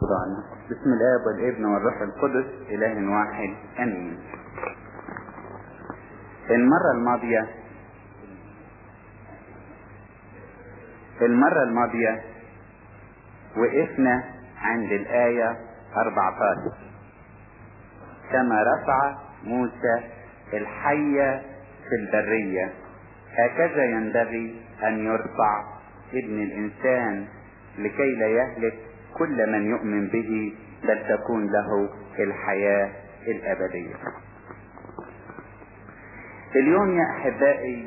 سلطانه بسم الاب والابن والروح القدس اله واحد امين المرة الماضية المرة الماضية وقفنا عند الآية 14 كما رفع موسى الحية في البرية هكذا ينبغي أن يرفع ابن الإنسان لكي لا يهلك كل من يؤمن به بل تكون له الحياة الأبدية اليوم يا أحبائي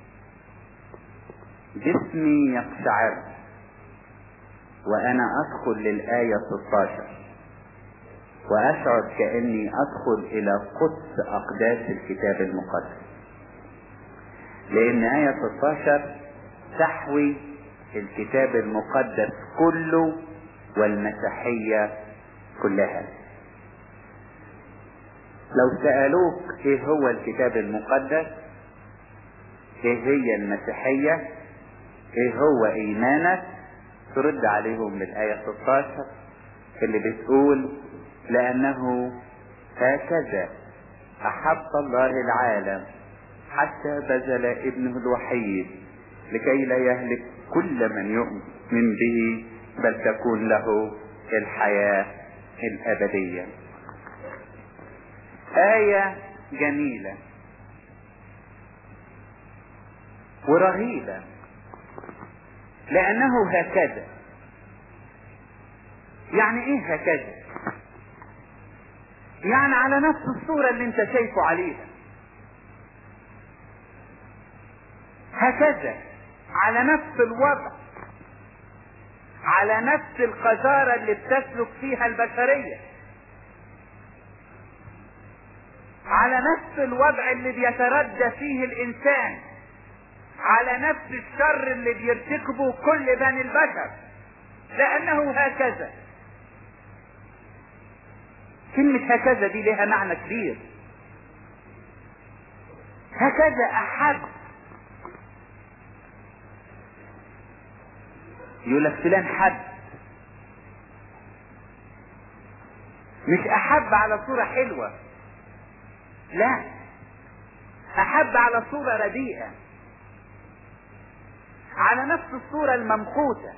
جسمي يقشعر وأنا أدخل للآية 16 وأشعر كأني أدخل إلى قدس أقداس الكتاب المقدس لأن آية 16 تحوي الكتاب المقدس كله والمسيحية كلها لو سألوك ايه هو الكتاب المقدس ايه هي المسيحية ايه هو ايمانك ترد عليهم بالآية 16 اللي بتقول لأنه هكذا أحب الله العالم حتى بذل ابنه الوحيد لكي لا يهلك كل من يؤمن به بل تكون له الحياة الأبدية آية جميلة ورهيبة لأنه هكذا يعني إيه هكذا؟ يعني على نفس الصورة اللي أنت شايفه عليها هكذا على نفس الوضع على نفس القذارة اللي بتسلك فيها البشرية على نفس الوضع اللي بيتردى فيه الانسان على نفس الشر اللي بيرتكبه كل بني البشر لانه هكذا كلمة هكذا دي لها معنى كبير هكذا احب يقول لك فلان حب مش احب على صورة حلوة لا احب على صورة رديئة على نفس الصورة الممقوتة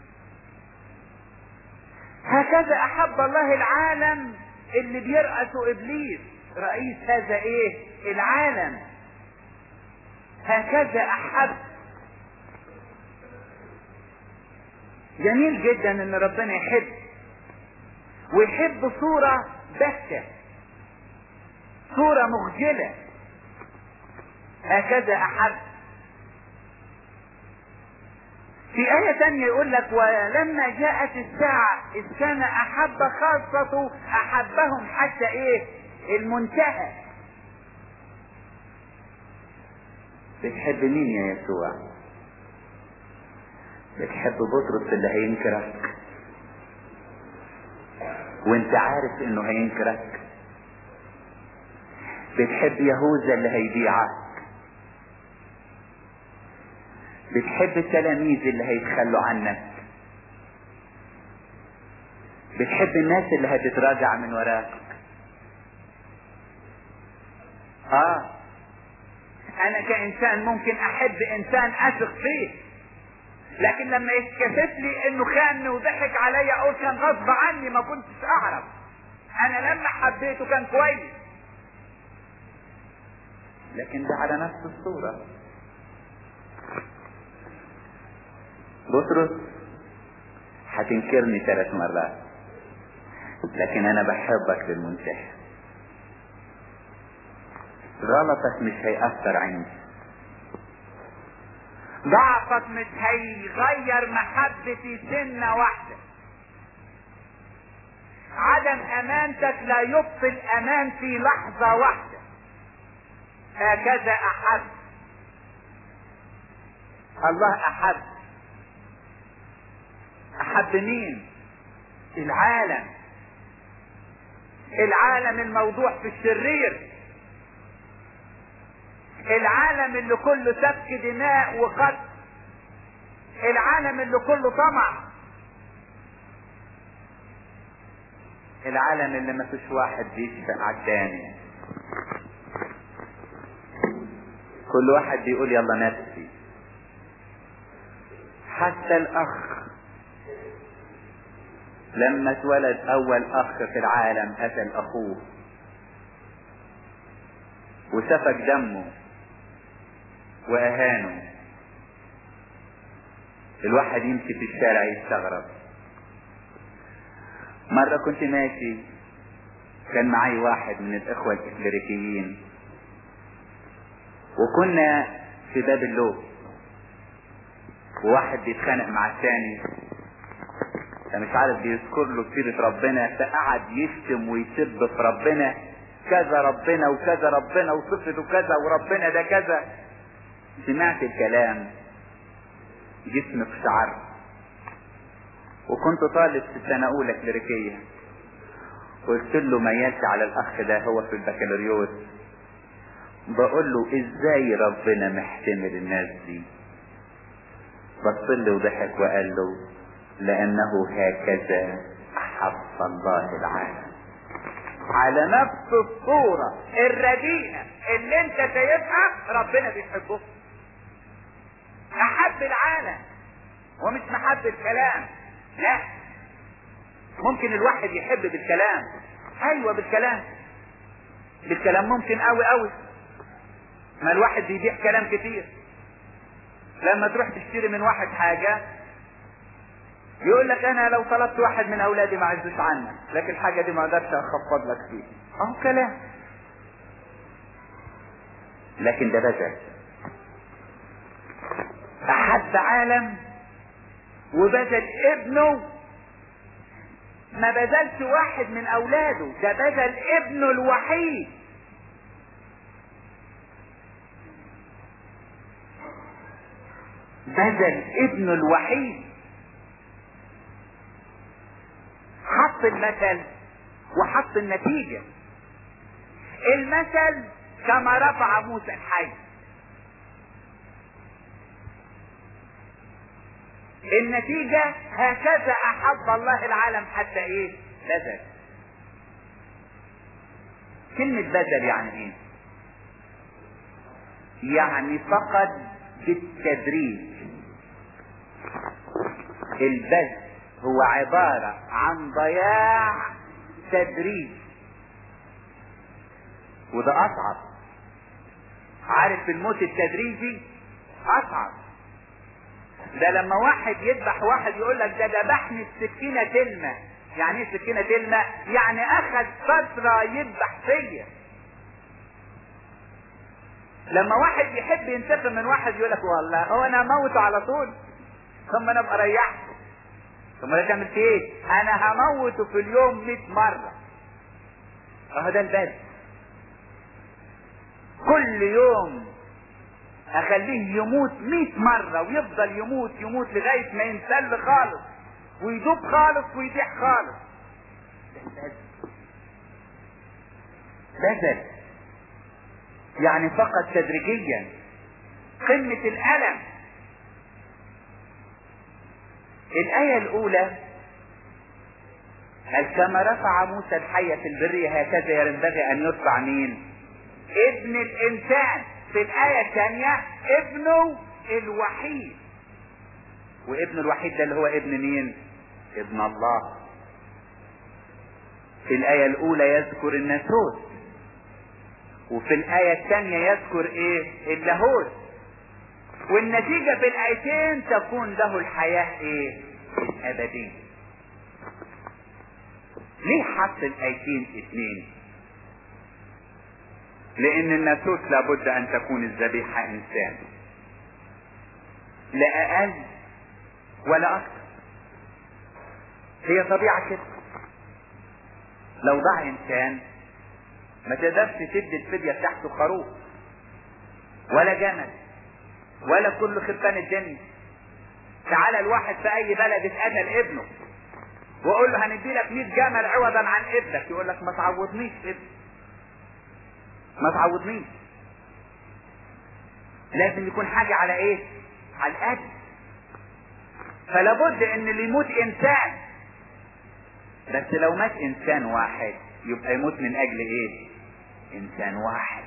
هكذا احب الله العالم اللي بيرأس ابليس رئيس هذا ايه العالم هكذا احب جميل جدا ان ربنا يحب ويحب صورة بهتة صورة مخجلة هكذا احب في آية تانية يقول لك ولما جاءت الساعة إذ كان أحب خاصته أحبهم حتى إيه؟ المنتهى. بتحب مين يا يسوع؟ بتحب بطرس اللي هينكرك وانت عارف انه هينكرك بتحب يهوذا اللي هيبيعك بتحب التلاميذ اللي هيتخلوا عنك بتحب الناس اللي هتتراجع من وراك اه انا كانسان ممكن احب انسان اثق فيه لكن لما يتكشف لي انه خانني وضحك عليا اقول كان غصب عني ما كنتش اعرف انا لما حبيته كان كويس لكن ده على نفس الصورة بطرس هتنكرني ثلاث مرات لكن انا بحبك للمنتهى غلطك مش هيأثر عندي ضعفك مش هيغير محبتي سنة واحدة عدم امانتك لا يبطل امان في لحظة واحدة هكذا احب الله احب احب مين العالم العالم الموضوع في الشرير العالم اللي كله سفك دماء وقتل العالم اللي كله طمع العالم اللي ما فيش واحد بيشفق على التاني كل واحد بيقول يلا نفسي حتى الاخ لما اتولد اول اخ في العالم قتل اخوه وسفك دمه واهانه الواحد يمشي في الشارع يستغرب مرة كنت ماشي كان معي واحد من الاخوة الكليريكيين وكنا في باب اللوب وواحد بيتخانق مع الثاني فمش عارف بيذكر له سيرة ربنا فقعد يشتم ويسب في ربنا كذا ربنا وكذا ربنا وصفته كذا وربنا ده كذا سمعت الكلام جسمي اقشعر وكنت طالب في السنة أولى كليريكية قلت له ميالت على الأخ ده هو في البكالوريوس بقول له ازاي ربنا محتمل الناس دي بص لي وضحك وقال له لأنه هكذا أحب الله العالم على نفس الصورة الرديئة اللي انت شايفها ربنا بيحبه أحب العالم ومش محب الكلام لا ممكن الواحد يحب بالكلام ايوه بالكلام بالكلام ممكن قوي قوي ما الواحد بيبيع كلام كتير لما تروح تشتري من واحد حاجة يقول لك انا لو طلبت واحد من اولادي ما عزوش عنك لكن الحاجة دي ما اقدرش اخفض لك فيه اهو كلام لكن ده بذل احب عالم وبذل ابنه ما بذلش واحد من اولاده ده بذل ابنه الوحيد بذل ابنه الوحيد حط المثل وحط النتيجة المثل كما رفع موسى الحي النتيجة هكذا أحب الله العالم حتى إيه؟ بذل. كلمة بذل يعني إيه؟ يعني فقط بالتدريج. البذل هو عبارة عن ضياع تدريج. وده أصعب. عارف الموت التدريجي؟ أصعب. ده لما واحد يذبح واحد يقول لك ده ذبحني السكينة تلمة يعني ايه سكينة تلمة يعني اخذ فترة يذبح فيا لما واحد يحب ينتقم من واحد يقول لك والله هو انا هموته على طول ثم انا ابقى ريحته ثم انا تعمل في ايه انا هموته في اليوم 100 مرة اهو ده البذل كل يوم اخليه يموت مئة مرة ويفضل يموت يموت لغاية ما ينسل خالص ويدوب خالص ويضيع خالص بذل يعني فقط تدريجيا قمة الألم الآية الأولى قال كما رفع موسى الحية في البر هكذا ينبغي أن يرفع مين؟ ابن الإنسان في الآية الثانية ابنه الوحيد وابن الوحيد ده اللي هو ابن مين ابن الله في الآية الأولى يذكر الناسوت وفي الآية الثانية يذكر ايه اللاهوت والنتيجة في الآيتين تكون له الحياة ايه الأبدية ليه حط الآيتين اثنين لان الناسوت لابد ان تكون الذبيحة انسان لا اقل ولا اكثر هي طبيعة كده لو ضاع انسان ما تقدرش تدي الفدية بتاعته خروف ولا جمل ولا كل خرفان الدنيا تعالى الواحد في اي بلد اتقتل ابنه وقول له هندي لك 100 جمل عوضا عن ابنك يقول لك ما تعوضنيش ابني ما تعوضنيش لازم يكون حاجة على ايه على القد فلا بد ان اللي يموت انسان بس لو مات انسان واحد يبقى يموت من اجل ايه انسان واحد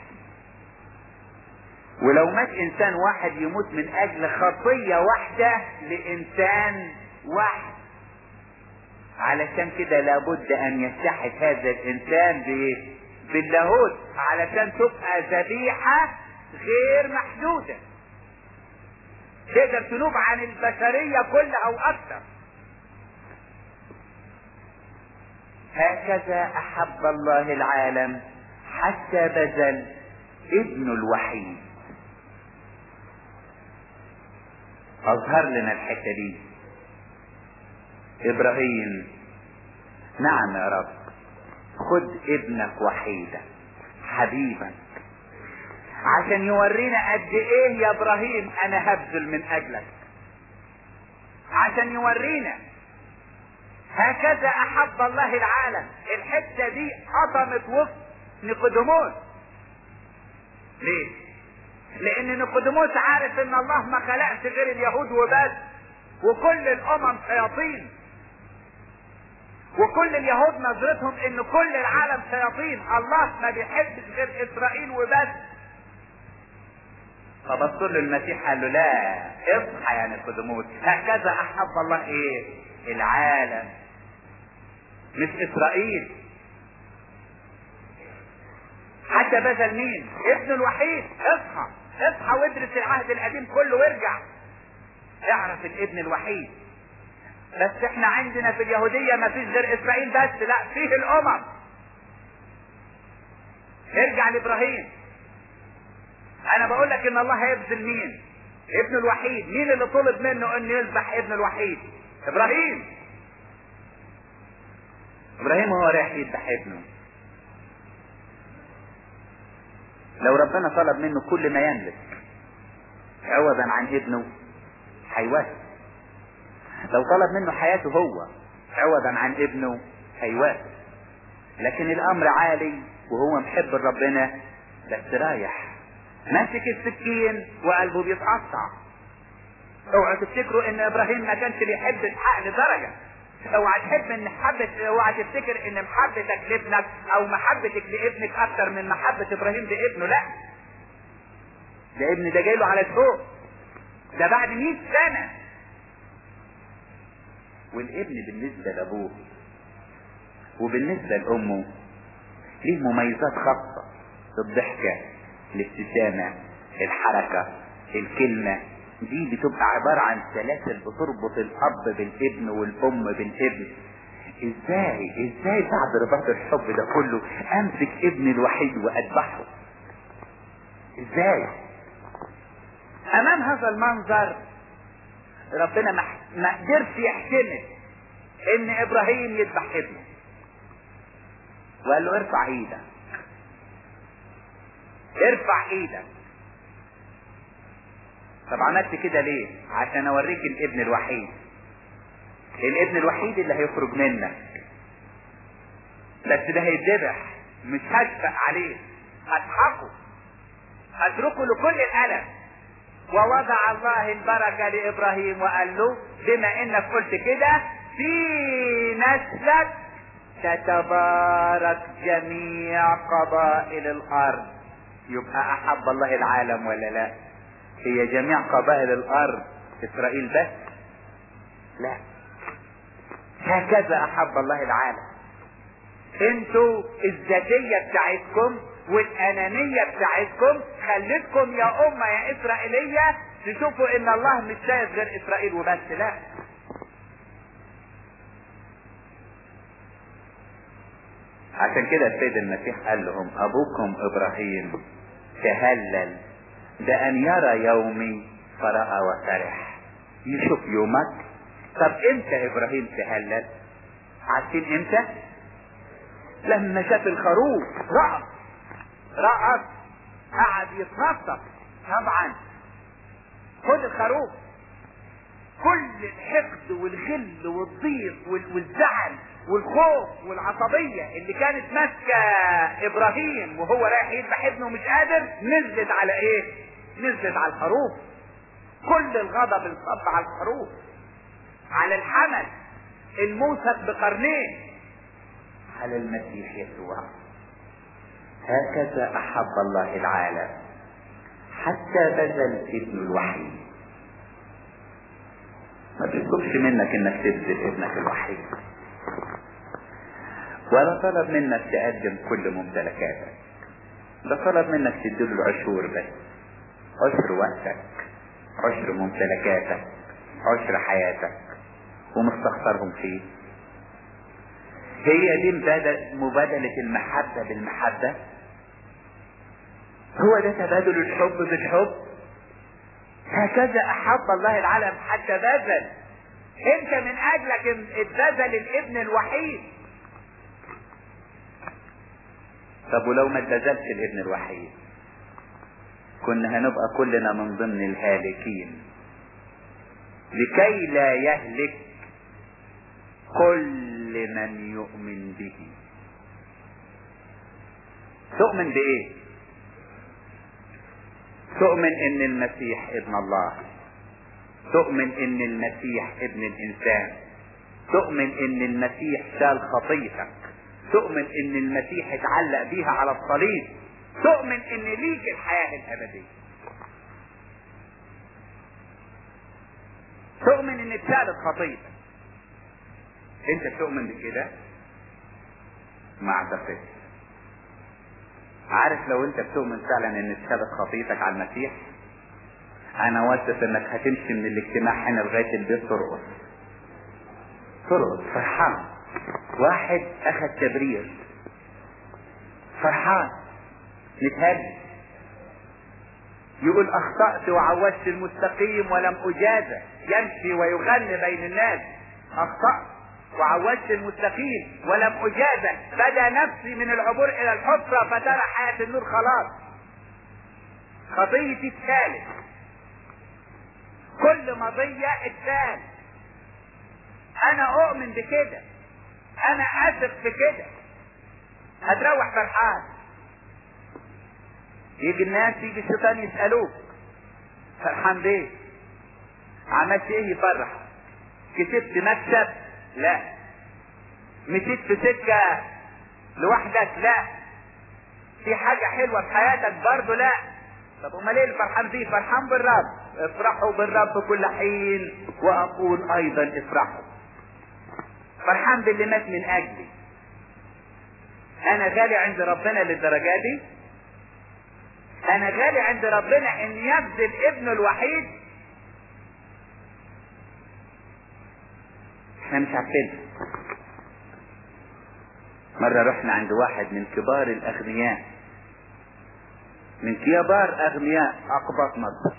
ولو مات انسان واحد يموت من اجل خطية واحدة لانسان واحد علشان كده لابد ان يتحد هذا الانسان بايه باللاهوت علشان تبقى ذبيحة غير محدودة تقدر تنوب عن البشرية كلها واكثر هكذا احب الله العالم حتى بذل ابنه الوحيد اظهر لنا الحته دي ابراهيم نعم يا رب خد ابنك وحيدك حبيبك عشان يورينا قد ايه يا ابراهيم انا هبذل من اجلك عشان يورينا هكذا احب الله العالم الحته دي قطمت وسط نيقوديموس ليه لان نيقوديموس عارف ان الله ما خلقش غير اليهود وبس وكل الامم شياطين وكل اليهود نظرتهم ان كل العالم شياطين الله ما بيحبش غير اسرائيل وبس فبصوا له المسيح قال له لا اصحى يا نيقوديموس هكذا احب الله ايه العالم مش اسرائيل حتى بذل مين ابنه الوحيد اصحى اصحى وادرس العهد القديم كله وارجع اعرف الابن الوحيد بس احنا عندنا في اليهودية ما فيش غير اسرائيل بس لا فيه الامم ارجع لابراهيم انا بقول لك ان الله هيبذل مين ابنه الوحيد مين اللي طلب منه انه يذبح ابنه الوحيد ابراهيم ابراهيم هو رايح يذبح ابنه لو ربنا طلب منه كل ما يملك عوضا عن ابنه هيوافق لو طلب منه حياته هو عوضا عن ابنه هيوافق لكن الامر عالي وهو محب ربنا بس رايح ماسك السكين وقلبه بيتقطع اوعوا تفتكروا ان ابراهيم ما كانش بيحب اسحاق لدرجه اوعى تحب ان محبة اوعى تفتكر ان محبتك لابنك او محبتك لابنك اكتر من محبة ابراهيم لابنه لا ده ابن ده جاي له على فوق ده بعد 100 سنة والابن بالنسبة لابوه وبالنسبة لامه ليه مميزات خاصة الضحكة الابتسامة الحركة الكلمة دي بتبقى عبارة عن سلاسل بتربط الأب بالابن والأم بالابن ازاي ازاي بعد رباط الحب ده كله امسك ابني الوحيد واذبحه ازاي امام هذا المنظر ربنا ما ما قدرش يحتمل ان ابراهيم يذبح ابنه وقال له ارفع ايدك ارفع ايدك طب عملت كده ليه عشان اوريك الابن الوحيد الابن الوحيد اللي هيخرج منك بس ده هيتذبح مش هشفق عليه هسحقه اتركه لكل الالم ووضع الله البركة لابراهيم وقال له بما انك قلت كده في نسلك تتبارك جميع قبائل الارض يبقى احب الله العالم ولا لا هي جميع قبائل الارض اسرائيل بس لا هكذا احب الله العالم انتوا الذاتية بتاعتكم والانانية بتاعتكم خلتكم يا امة يا اسرائيلية تشوفوا ان الله مش شايف غير اسرائيل وبس لا عشان كده السيد المسيح قال لهم ابوكم ابراهيم تهلل ده ان يرى يومي فرأى وفرح يشوف يومك طب امتى ابراهيم تهلل عارفين امتى لما شاف الخروف رقص رقص قعد يتنطط طبعا خد الخروف كل الحقد والغل والضيق والزعل والخوف والعصبية اللي كانت ماسكة ابراهيم وهو رايح يذبح ابنه مش قادر نزلت على ايه نزلت على الخروف كل الغضب انصب على الخروف على الحمل الموثق بقرنين على المسيح يسوع هكذا احب الله العالم حتى بذل ابن الوحيد ما بيطلبش منك انك تبذل ابنك الوحيد ولا طلب منك تقدم كل ممتلكاتك ده طلب منك تديله العشور بس عشر وقتك عشر ممتلكاتك عشر حياتك ومستخسرهم فيه هي دي مبادلة المحبة بالمحبة هو ده تبادل الحب بالحب هكذا احب الله العالم حتى بذل انت من اجلك اتبذل الابن الوحيد طب ولو ما اتبذلش الابن الوحيد كنا هنبقى كلنا من ضمن الهالكين لكي لا يهلك كل من يؤمن به تؤمن بايه تؤمن ان المسيح ابن الله تؤمن ان المسيح ابن الانسان تؤمن ان المسيح شال خطيتك تؤمن ان المسيح اتعلق بيها على الصليب تؤمن ان ليك الحياة الابدية تؤمن ان اتشالت خطيتك انت تؤمن بكده ما اعتقدش عارف لو انت بتؤمن فعلا ان اتشالت خطيتك على المسيح انا واثق انك هتمشي من الاجتماع هنا لغايه البيت ترقص ترقص فرحان واحد اخذ تبرير فرحان متهدد يقول اخطأت وعوجت المستقيم ولم اجازى يمشي ويغني بين الناس اخطأت وعوجت المستقيم ولم اجازى بدا نفسي من العبور الى الحفرة فترى حياة النور خلاص خطيتي اتشالت كل مضية اتشال انا اؤمن بكده انا اثق في كده هتروح فرحان يجي الناس يجي الشيطان يسألوك فرحان بيه عملت ايه يفرح كسبت مكسب لا مشيت في سكة لوحدك لا في حاجة حلوة في حياتك برضه لا طب امال ايه الفرحان بيه فرحان بالرب افرحوا بالرب كل حين واقول ايضا افرحوا فرحان باللي مات من اجلي انا غالي عند ربنا للدرجة دي انا غالي عند ربنا ان يبذل ابنه الوحيد احنا مش عارفين مرة رحنا عند واحد من كبار الاغنياء من كبار اغنياء اقباط مصر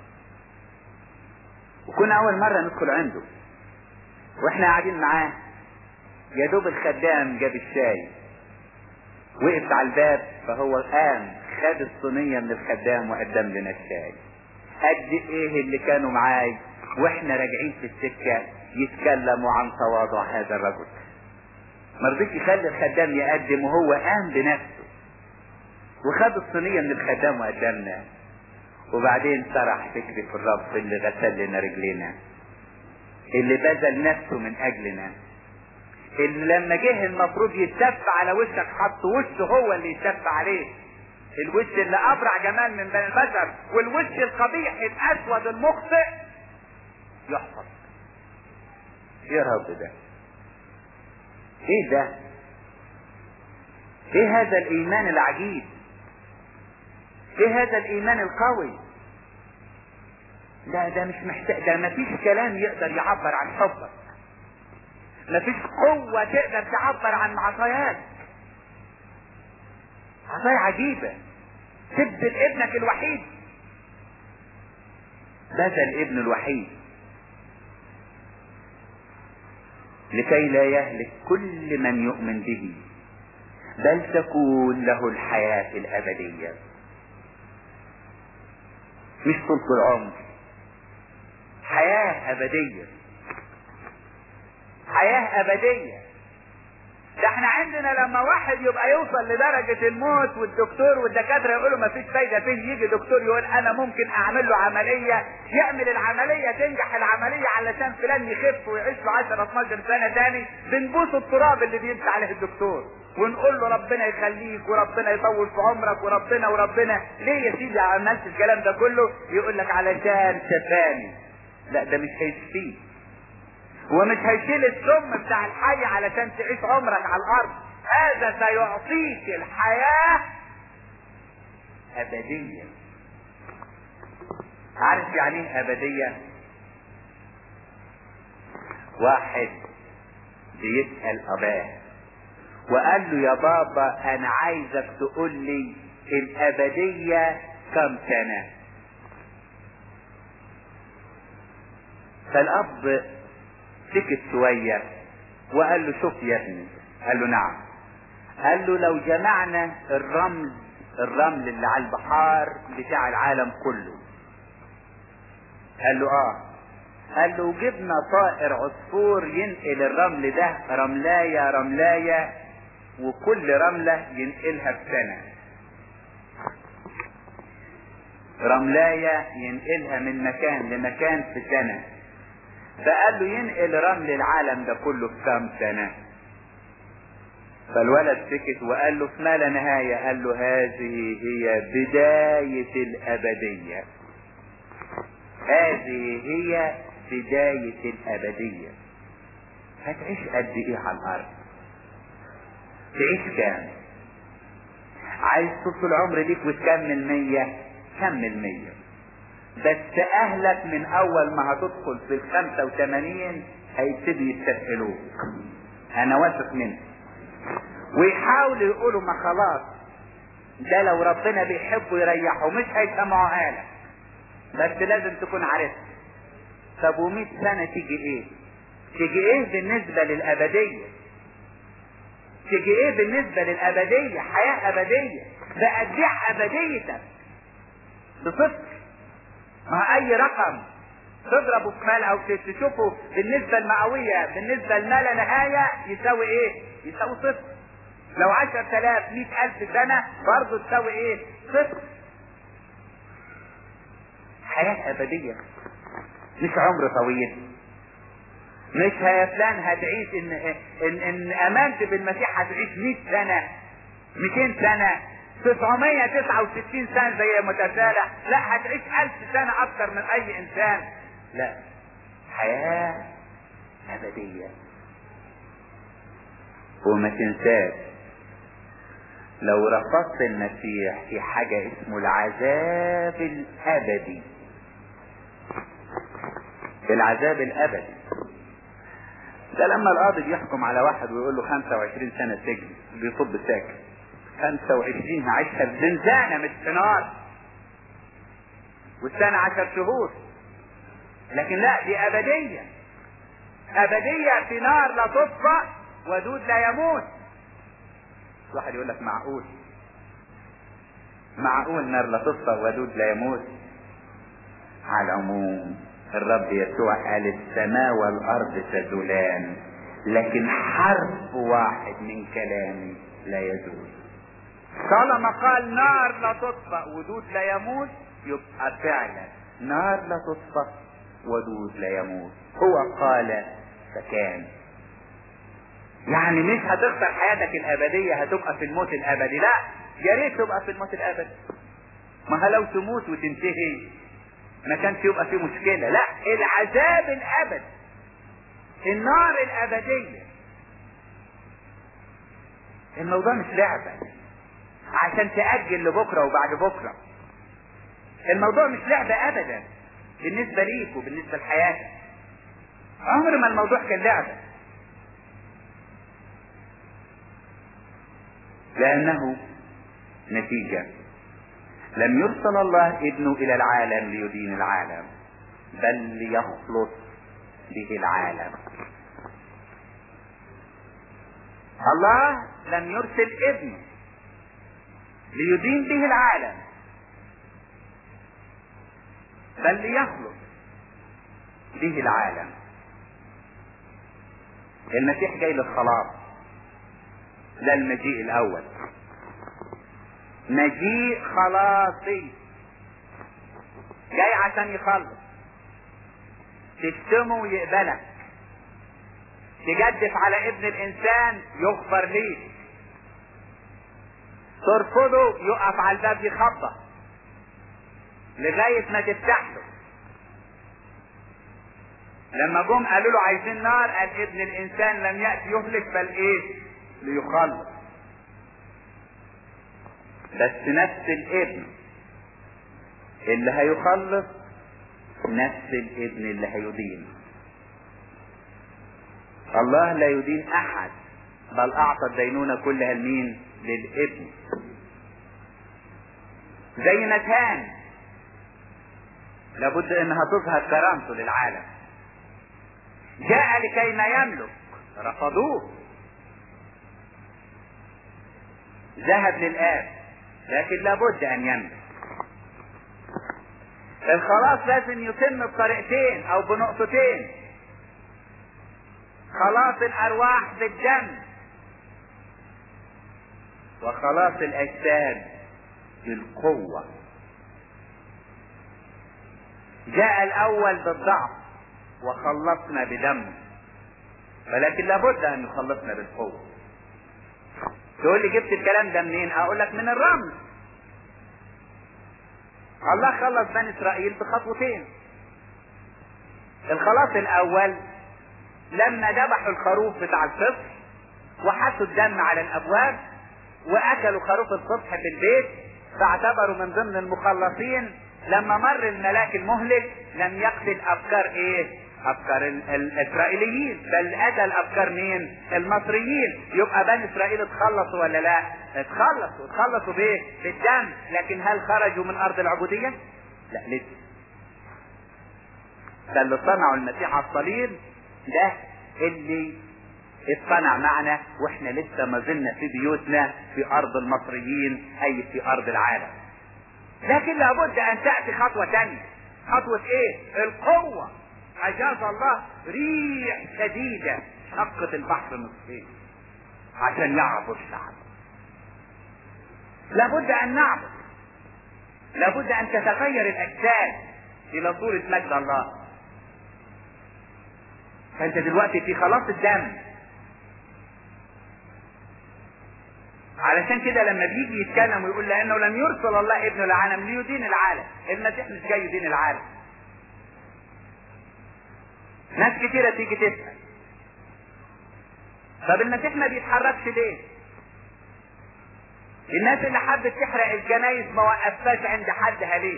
وكنا اول مرة ندخل عنده واحنا قاعدين معاه يا دوب الخدام جاب الشاي وقف على الباب فهو قام خد الصينية من الخدام وقدم لنا الشاي قد ايه اللي كانوا معاي واحنا راجعين في السكة يتكلموا عن تواضع هذا الرجل ما رضيش يخلي الخدام يقدم وهو قام بنفسه وخد الصينية من الخدام وقدمنا وبعدين سرح فكري في الرب اللي غسل لنا رجلينا اللي بذل نفسه من اجلنا اللي لما جه المفروض يتشف على وشك حط وشه هو اللي يتشف عليه الوش اللي ابرع جمال من بني البشر والوش القبيح الاسود المخطئ يحفظ ايه رب ده ايه ده ايه هذا الايمان العجيب ايه هذا الايمان القوي ده ده مش محتاج ده مفيش كلام يقدر يعبر عن حبك مفيش قوة تقدر تعبر عن عطاياك عطايا عجيبة تبذل ابنك الوحيد بذل ابن الوحيد لكي لا يهلك كل من يؤمن به بل تكون له الحياة الأبدية مش طول العمر حياة أبدية حياة أبدية ده احنا عندنا لما واحد يبقى يوصل لدرجة الموت والدكتور والدكاترة يقولوا ما فيش فايدة فيه يجي دكتور يقول انا ممكن اعمل له عملية يعمل العملية تنجح العملية علشان فلان يخف ويعيش له 10 12 سنة تاني بنبوس التراب اللي بيمشي عليه الدكتور ونقول له ربنا يخليك وربنا يطول في عمرك وربنا وربنا ليه يا سيدي عملت الكلام ده كله يقول لك علشان شفاني لا ده مش هيشفيه ومش هيشيل السم بتاع الحي علشان تعيش عمرك على الارض هذا سيعطيك الحياة ابدية عارف يعني ايه ابدية واحد بيسأل اباه وقال له يا بابا انا عايزك تقول لي الابدية كم سنة فالاب سكت شوية وقال له شوف يا ابني قال له نعم قال له لو جمعنا الرمل الرمل اللي على البحار بتاع العالم كله قال له اه قال له جبنا طائر عصفور ينقل الرمل ده رملاية رملاية وكل رملة ينقلها في سنة رملاية ينقلها من مكان لمكان في سنة فقال له ينقل رمل العالم ده كله في كام سنة فالولد سكت وقال له في ما لا نهاية قال له هذه هي بداية الأبدية هذه هي بداية الأبدية هتعيش قد إيه على الأرض تعيش كام عايز طول العمر ليك وتكمل مية كمل مية بس اهلك من اول ما هتدخل في الخمسة وثمانين هيبتدوا يستسهلوك انا واثق منه ويحاولوا يقولوا ما خلاص ده لو ربنا بيحبه يريحه مش هيسمعوها لك بس لازم تكون عارف طب ومئة سنة تيجي ايه تيجي ايه بالنسبة للابدية تيجي ايه بالنسبة للابدية حياة ابدية بقى تبيع ابديتك بصفر ما اي رقم تضربه في مال او تشوفه بالنسبة المئوية بالنسبة لما لا نهاية يساوي ايه يساوي صفر لو عشر تلاف مئة الف سنة برضه تساوي ايه صفر حياة ابدية مش عمر طويل مش يا فلان هتعيش ان ان ان امنت بالمسيح هتعيش 100 سنة 200 سنة 969 سنة زي متسارع لا هتعيش 1000 سنة اكتر من اي انسان لا حياة ابدية وما تنساش لو رفضت المسيح في حاجة اسمه العذاب الابدي العذاب الابدي ده لما القاضي بيحكم على واحد ويقول له 25 سنة سجن بيصب ساكت 25 هعيشها في زنزانة مش في نار والسنة 10 شهور لكن لا دي أبدية أبدية في نار لا تطفأ ودود لا يموت واحد يقول لك معقول معقول نار لا تطفأ ودود لا يموت على العموم الرب يسوع قال السماء والارض تزولان لكن حرف واحد من كلامي لا يزول طالما قال نار لا تطفأ ودود لا يموت يبقى فعلا نار لا تطفأ ودود لا يموت هو قال فكان يعني مش هتخسر حياتك الابدية هتبقى في الموت الابدي لا يا ريت تبقى في الموت الابدي ما لو تموت وتنتهي ما كانش يبقى فيه مشكلة لا العذاب الابد النار الابدية الموضوع مش لعبة عشان تأجل لبكرة وبعد بكرة الموضوع مش لعبة ابدا بالنسبة ليك وبالنسبة لحياتك عمر ما الموضوع كان لعبة لأنه نتيجة لم يرسل الله ابنه الى العالم ليدين العالم بل ليخلص به العالم الله لم يرسل ابنه ليدين به العالم بل ليخلص به العالم المسيح جاي للخلاص ده المجيء الاول مجيء خلاصي جاي عشان يخلص تشتمه ويقبلك تجدف على ابن الانسان يغفر ليك ترفضه يقف على الباب يخبط لغاية ما تفتح له لما جم قالوا له عايزين نار قال ابن الانسان لم يأتي يهلك بل ايه ليخلص بس نفس الابن اللي هيخلص نفس الابن اللي هيدين الله لا يدين احد بل اعطى الدينونة كلها لمين للابن زي نتان لابد انها تظهر كرامته للعالم جاء لكي ما يملك رفضوه ذهب للآب لكن لابد أن يملك الخلاص لازم يتم بطريقتين أو بنقطتين خلاص الأرواح بالدم وخلاص الأجساد بالقوة جاء الأول بالضعف وخلصنا بدمه ولكن لابد أن يخلصنا بالقوة تقول لي جبت الكلام ده منين اقول لك من الرمز الله خلص بني اسرائيل بخطوتين الخلاص الاول لما ذبحوا الخروف بتاع الفطر وحطوا الدم على الابواب واكلوا خروف الصبح في البيت فاعتبروا من ضمن المخلصين لما مر الملاك المهلك لم يقتل افكار ايه افكار الاسرائيليين بل اتى الافكار مين المصريين يبقى بني اسرائيل اتخلصوا ولا لا اتخلصوا اتخلصوا بايه بالدم لكن هل خرجوا من ارض العبودية لا لسه ده اللي صنعوا المسيح على الصليب ده اللي اتصنع معنا واحنا لسه ما زلنا في بيوتنا في ارض المصريين اي في ارض العالم لكن لابد ان تأتي خطوة تانية خطوة ايه القوة اجاز الله ريح شديدة شقت البحر نصفين عشان يعبر الشعب لابد ان نعبر لابد ان تتغير الاجساد الى صورة مجد الله فانت دلوقتي في خلاص الدم علشان كده لما بيجي يتكلم ويقول لانه لم يرسل الله ابنه العالم ليدين العالم المسيح مش جاي يدين العالم ناس كتيرة تيجي تسأل طب المسيح ما بيتحركش ليه الناس اللي حبت تحرق الجنايز ما وقفاش عند حدها ليه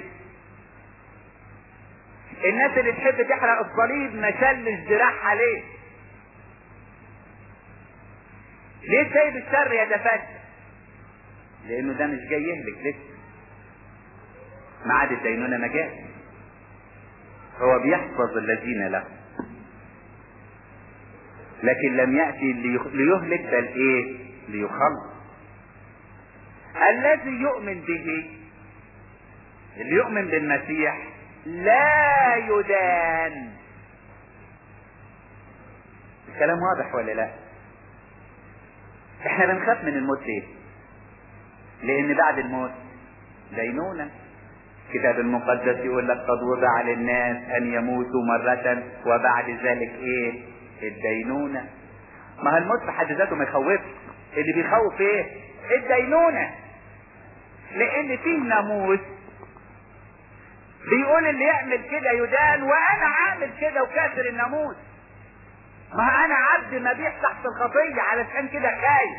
الناس اللي تحب تحرق الصليب ما شلش ذراعها ليه ليه سايب الشر يتفشى لانه ده مش جاي يهلك لسه معاد الدينونة ما جاش هو بيحفظ الذين له لكن لم يأتي ليهلك بل ايه ليخلص الذي يؤمن به اللي يؤمن بالمسيح لا يدان الكلام واضح ولا لا احنا بنخاف من الموت ليه لان بعد الموت دينونة الكتاب المقدس يقول لك قد وضع للناس ان يموتوا مرة وبعد ذلك ايه الدينونة ما الموت في حد ذاته ما يخوفش اللي بيخوف ايه الدينونة لان فيه ناموس بيقول اللي يعمل كده يدان وانا عامل كده وكاسر الناموس ما انا عبد مبيح تحت الخطية علشان كده خايف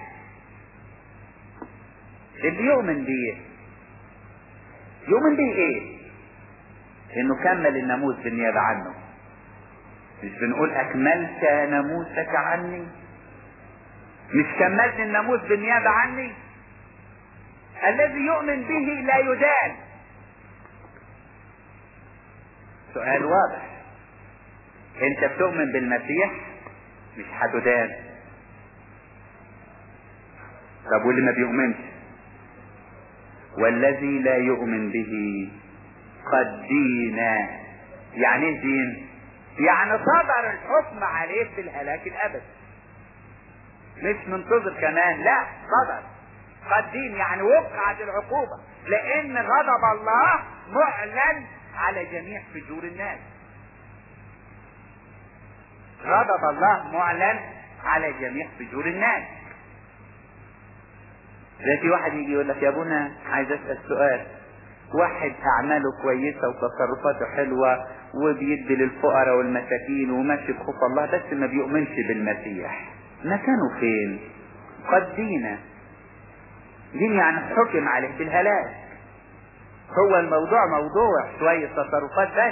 اللي يؤمن بيه يؤمن بيه ايه انه كمل الناموس بالنيابة عنه مش بنقول اكملت ناموسك عني مش كملت الناموس بالنيابة عني الذي يؤمن به لا يدان سؤال واضح انت بتؤمن بالمسيح مش هتدان طب واللي ما بيؤمنش والذي لا يؤمن به قد دين يعني ايه دين يعني صدر الحكم عليه بالهلاك الابدي مش منتظر كمان لا صدر قد دين يعني وقعت العقوبة لان غضب الله معلن على جميع فجور الناس غضب الله معلن على جميع فجور الناس زي في واحد يجي يقول لك يا ابونا عايز اسال سؤال واحد اعماله كويسه وتصرفاته حلوه وبيدي للفقراء والمساكين وماشي بخوف الله بس ما بيؤمنش بالمسيح مكانه فين قد دين دين يعني حكم عليه بالهلاك هو الموضوع موضوع شوية تصرفات بس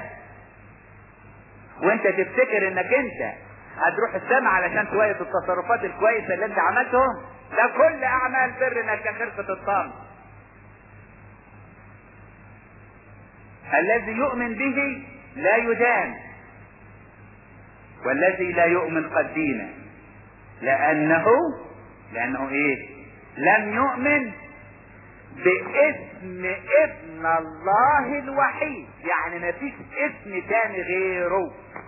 وانت تفتكر انك انت هتروح السماء علشان شوية التصرفات الكويسة اللي انت عملتهم ده كل اعمال بر انك خرفة الطعم الذي يؤمن به لا يدان والذي لا يؤمن قد دين لانه لانه ايه لم يؤمن باسم ابن الله الوحيد يعني ما فيش اسم تاني غيره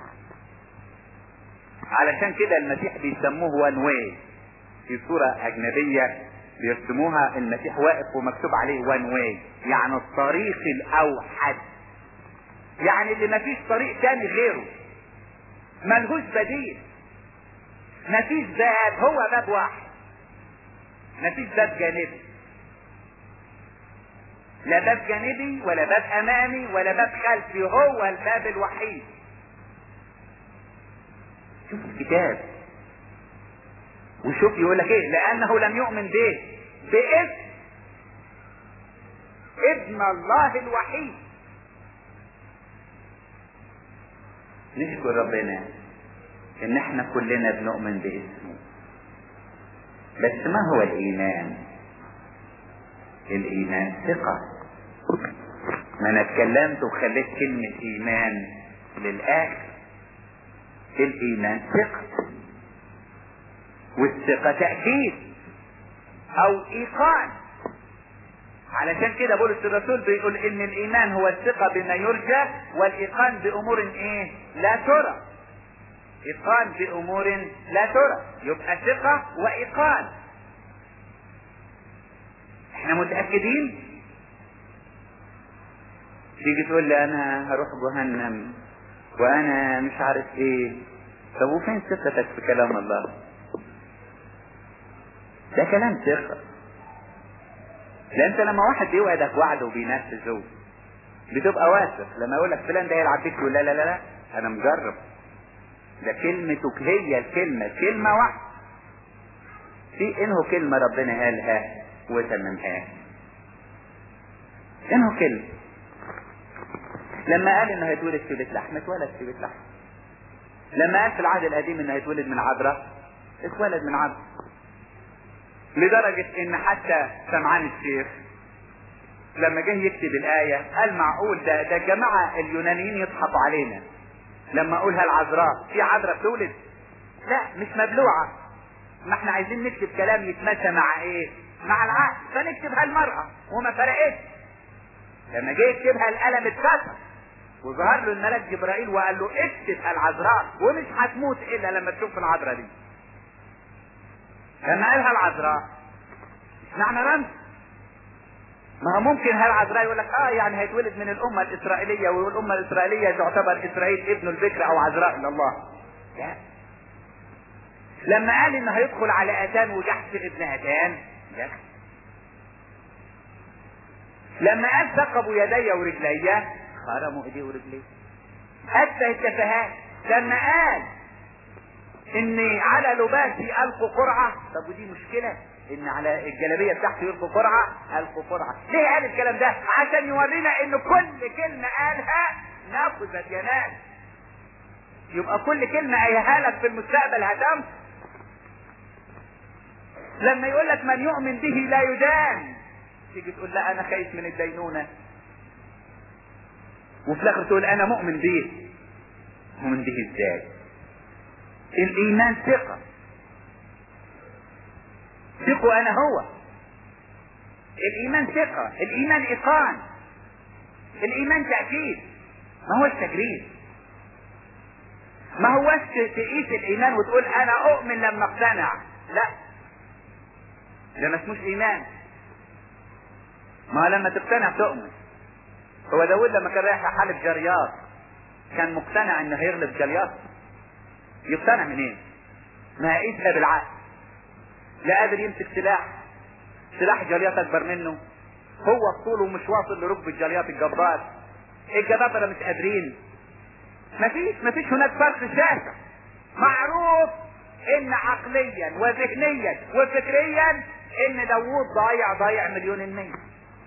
علشان كده المسيح بيسموه وان واي في صورة اجنبية بيرسموها المسيح واقف ومكتوب عليه وان واي يعني الطريق الاوحد يعني اللي ما فيش طريق تاني غيره ملهوش بديل مفيش باب هو باب واحد مفيش باب جانبي لا باب جانبي ولا باب امامي ولا باب خلفي هو الباب الوحيد شوف الكتاب وشوف يقول لك ايه لانه لم يؤمن به باسم ابن الله الوحيد نشكر ربنا ان احنا كلنا بنؤمن باسمه بس ما هو الايمان الايمان ثقة ما انا اتكلمت وخليت كلمة ايمان للاخر الايمان ثقة والثقة تأكيد او ايقان علشان كده بولس الرسول بيقول ان الايمان هو الثقة بما يرجى والايقان بامور ايه لا ترى ايقان بامور لا ترى يبقى ثقة وايقان احنا متأكدين تيجي تقول لي انا هروح جهنم وانا مش عارف ايه طب وفين ثقتك في كلام الله ده كلام ثقة لان انت لما واحد بيوعدك وعد وبينفذه بتبقى واثق لما يقول لك فلان ده يلعب بيك تقول لا لا لا لا انا مجرب ده كلمتك هي الكلمة كلمة واحدة في انه كلمة ربنا قالها وتممها انه كلمة لما قال انه هيتولد في بيت لحم اتولد في بيت لحم لما قال في العهد القديم انه هيتولد من عذراء اتولد من عذراء لدرجة ان حتى سمعان الشيخ لما جه يكتب الآية قال معقول ده ده الجماعة اليونانيين يضحكوا علينا لما اقولها العذراء في عذراء بتولد لا مش مبلوعة ما احنا عايزين نكتب كلام يتماشى مع ايه مع العقل فنكتبها المرأة وما فرقتش لما جه يكتبها القلم اتكسر وظهر له الملاك جبرائيل وقال له اكتب العذراء ومش هتموت الا لما تشوف العذراء دي لما قالها العذراء مش معنى رمز ما هو ممكن هالعذراء يقول لك اه يعني هيتولد من الامه الاسرائيليه والامه الاسرائيليه تعتبر اسرائيل ابن البكر او عذراء الى الله لا لما قال انه هيدخل على اتان وجحش ابن اتان لا لما قال ثقبوا يدي ورجلي خرموا ايديه ورجليه اتفه التفاهات لما قال ان على لباسي القوا قرعه طب ودي مشكله ان على الجلابيه بتاعته يلقوا قرعه القوا قرعه ليه قال الكلام ده عشان يورينا ان كل كلمه قالها نفذت يا ناس يبقى كل كلمه قايلها لك في المستقبل هتم لما يقول لك من يؤمن به لا يدان تيجي تقول لا انا خايف من الدينونه وفي الاخر تقول انا مؤمن به مؤمن به ازاي الايمان ثقه ثقوا انا هو الايمان ثقه الايمان ايقان الايمان تاكيد ما هوش تجريد ما هوش تقيس الايمان وتقول انا اؤمن لما اقتنع لا ده ما اسموش ايمان ما لما تقتنع تؤمن هو داود لما كان رايح يحارب جريات كان مقتنع انه هيغلب جريات يقتنع منين ما قيسها بالعقل لا قادر يمسك سلاح سلاح جريات اكبر منه هو طوله مش واصل لركب الجريات الجبار الجبابرة مش قادرين مفيش مفيش هناك فرق شاسع معروف ان عقليا وذهنيا وفكريا ان داوود ضايع ضايع مليون المية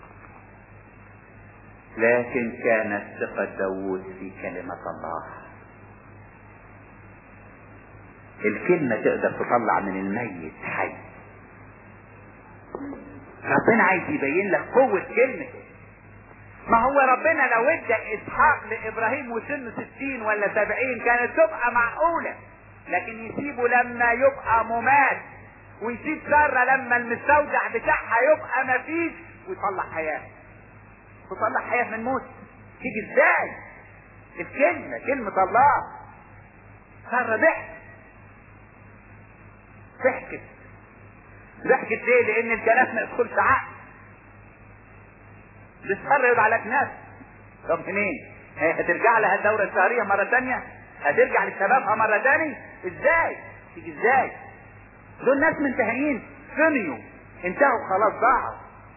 لكن كانت ثقة داوود في كلمة الله الكلمة تقدر تطلع من الميت حي ربنا عايز يبين لك قوة كلمته ما هو ربنا لو ادى اسحاق لابراهيم وسنه ستين ولا سبعين كانت تبقى معقولة لكن يسيبه لما يبقى ممات ويسيب سارة لما المستودع بتاعها يبقى مفيش ويطلع حياة ويطلع حياة من موت تيجي ازاي الكلمة كلمة الله سارة ضحك ضحكت ضحكت ليه لان الجنات ما يدخلش عقل بتضطر يبقى لك ناس طب منين هي هترجع لها الدورة الشهرية مرة تانية هترجع لشبابها مرة تاني ازاي تيجي ازاي دول ناس منتهيين فنيوا انتهوا خلاص ضاعوا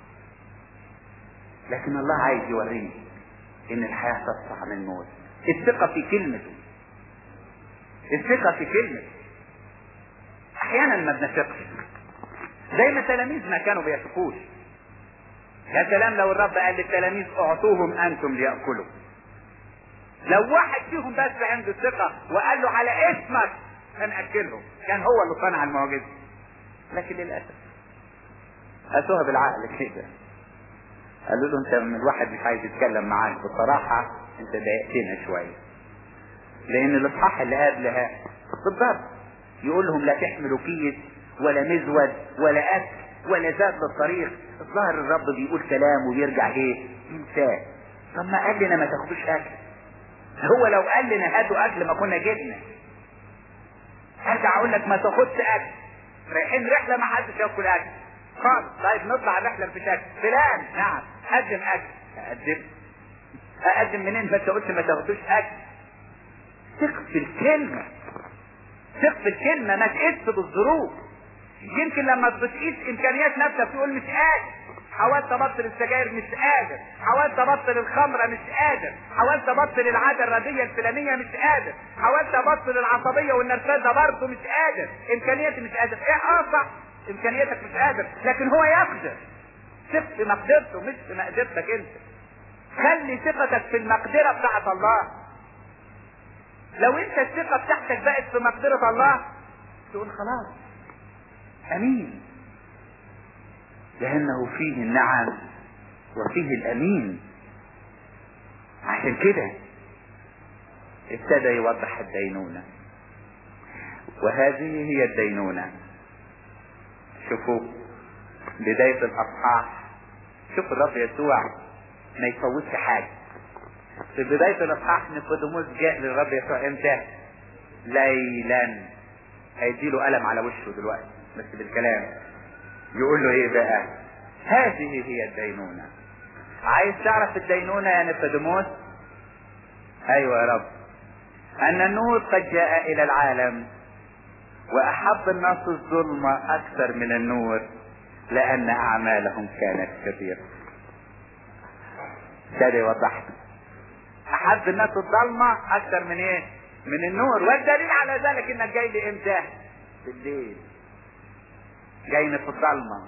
لكن الله عايز يوريني ان الحياة تصفح من الموت الثقة في كلمته الثقة في كلمته احيانا ما بنثقش زي ما التلاميذ ما كانوا بيثقوش يا سلام لو الرب قال للتلاميذ اعطوهم انتم ليأكلوا لو واحد فيهم بس عنده ثقة وقال له على اسمك هنأكلهم كان هو اللي صنع المعجزة لكن للأسف قاسوها بالعقل كده قالوا له انت من الواحد مش عايز يتكلم معاك بصراحة انت ضايقتنا شوية لان الاصحاح اللي قبلها بالضبط يقول لهم لا تحملوا كيس ولا مزود ولا اكل ولا زاد للطريق الظاهر الرب بيقول كلام ويرجع ايه ينساه طب ما قال لنا ما تاخدوش اكل هو لو قال لنا هاتوا اكل ما كنا جبنا ارجع اقول لك ما تاخدش اكل رايحين رحله ما حدش ياكل اكل خالص طيب نطلع الرحله مفيش اكل فلان نعم قدم اكل اقدم اقدم منين فانت قلت ما تاخدوش اكل ثق في الكلمه ثق في الكلمه ما تقيس بالظروف يمكن لما بتقيس امكانيات نفسك تقول مش قادر حاولت ابطل السجاير مش قادر حاولت ابطل الخمره مش قادر حاولت ابطل العاده الرديه الفلانيه مش قادر حاولت ابطل العصبيه والنرفزه برضه مش قادر امكانياتي مش قادر ايه اه صح امكانياتك مش قادر لكن هو يقدر ثق في مقدرته مش في مقدرتك انت خلي ثقتك في المقدره بتاعت الله لو انت الثقه بتاعتك بقت في مقدره الله تقول خلاص امين لانه فيه النعم وفيه الامين عشان كده ابتدى يوضح الدينونة وهذه هي الدينونة شوفوا بداية الاصحاح شوف الرب يسوع ما يفوتش حاجة في بداية الاصحاح نيقوديموس جاء للرب يسوع امتى ليلا هيديله قلم على وشه دلوقتي بس بالكلام يقول له ايه بقى هذه هي الدينونة عايز تعرف الدينونة يا نيقوديموس ايوه يا رب ان النور قد جاء الى العالم واحب الناس الظلم اكثر من النور لان اعمالهم كانت كبيرة ابتدى يوضح احب الناس الظلمة اكثر من ايه من النور والدليل على ذلك انك جاي لي امتى بالليل جايني في الظلمة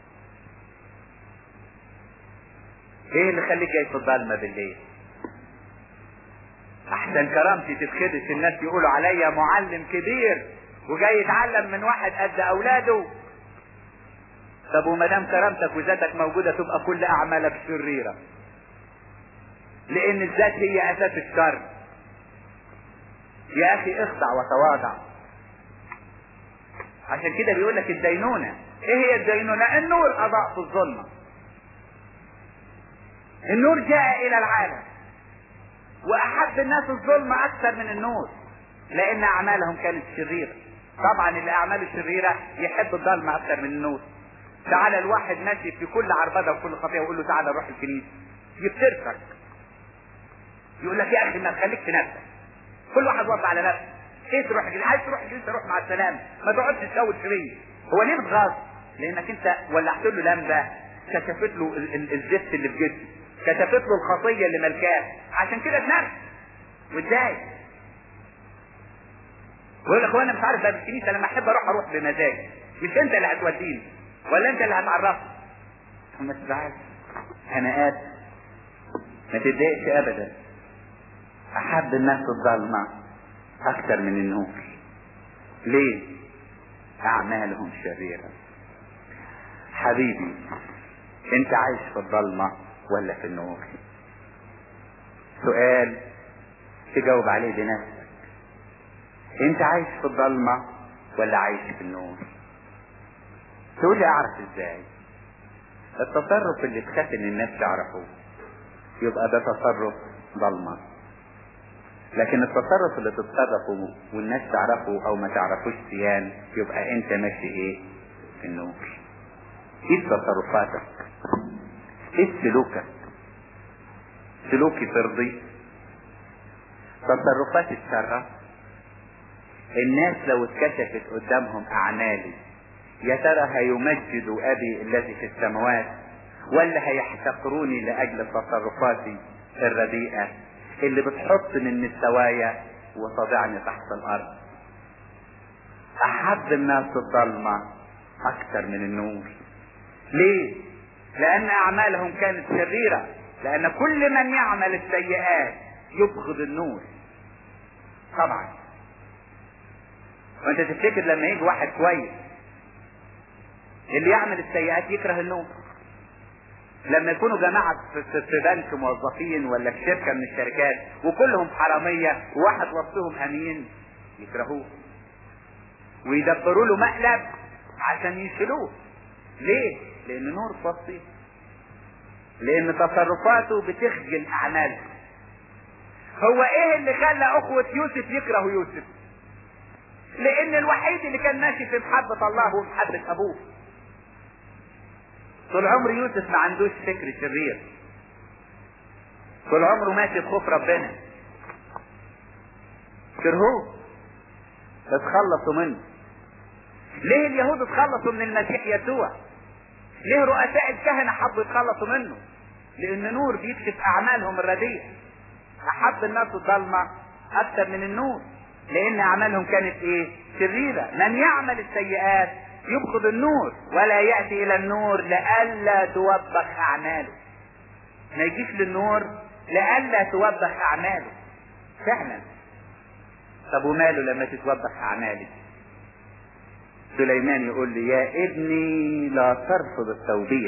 ايه اللي خليك جاي في الظلمة بالليل احسن كرامتي تتخدش الناس يقولوا عليا معلم كبير وجاي يتعلم من واحد قد اولاده طب وما دام كرامتك وذاتك موجوده تبقى كل اعمالك شريره لان الذات هي اساس الشر يا اخي اخضع وتواضع عشان كده بيقول لك الدينونة ايه هي الدينونة النور اضاء في الظلمة النور جاء الى العالم واحب الناس الظلمة اكثر من النور لان اعمالهم كانت شريرة طبعا الاعمال الشريرة يحب الظلمة اكثر من النور تعالى الواحد ماشي في كل عربده وكل خطيه ويقول له تعالى روح الكنيسه يفترسك يقول لك يا اخي ما تخليك في نفسك كل واحد وضع على نفسه ايه تروح الكنيسه عايز تروح الكنيسه روح مع السلامه ما تقعدش تسوي فيه هو ليه بتغاظ لانك انت ولعت له لمبه كشفت له ال- ال- الزفت اللي في جسمه كشفت له الخطيه اللي ملكاه عشان كده اتنرفز واتضايق ويقول لك هو انا مش عارف بقى الكنيسه لما احب اروح اروح بمزاجي مش انت اللي هتوديني ولا انت اللي هتعرفني ما تزعلش انا اسف ما تتضايقش ابدا احب الناس الظلمه اكتر من النور ليه اعمالهم شريره حبيبي انت عايش في الظلمه ولا في النور سؤال تجاوب عليه بنفسك انت عايش في الظلمه ولا عايش في النور تقول لي اعرف ازاي التصرف اللي تخاف ان الناس تعرفه يبقى ده تصرف ضلمه لكن التصرف اللي تتصرفه والناس تعرفه او ما تعرفوش سيان يبقى انت ماشي ايه في النور ايه تصرفاتك ايه سلوكك سلوكي ترضي تصرفات الشرة الناس لو اتكشفت قدامهم اعمالي يا ترى هيمجدوا ابي الذي في السماوات ولا هيحتقروني لاجل تصرفاتي الرديئة اللي بتحط من مستوايا وتضعني تحت الارض احب الناس الظلمة اكثر من النور ليه لان اعمالهم كانت شريرة لان كل من يعمل السيئات يبغض النور طبعا وانت تفتكر لما يجي واحد كويس اللي يعمل السيئات يكره النور لما يكونوا جماعة في في بنك موظفين ولا في شركة من الشركات وكلهم حرامية وواحد وسطهم أمين يكرهوه ويدبروا له مقلب عشان يشيلوه ليه؟ لأن نور في وسطهم لأن تصرفاته بتخجل أعماله هو إيه اللي خلى أخوة يوسف يكرهوا يوسف؟ لأن الوحيد اللي كان ماشي في محبة الله ومحبة أبوه طول عمر يوسف ما عندوش فكر شرير طول عمره ماشي بخوف ربنا كرهوه اتخلصوا منه ليه اليهود اتخلصوا من المسيح يسوع ليه رؤساء الكهنة حبوا يتخلصوا منه لان نور بيكشف اعمالهم الرديئة احب الناس الظلمة اكثر من النور لان اعمالهم كانت ايه شريرة من يعمل السيئات يبغض النور ولا يأتي الى النور لئلا توبخ اعماله ما يجيش للنور لئلا توبخ اعماله فعلا طب وماله لما تتوبخ اعمالي سليمان يقول لي يا ابني لا ترفض التوبيخ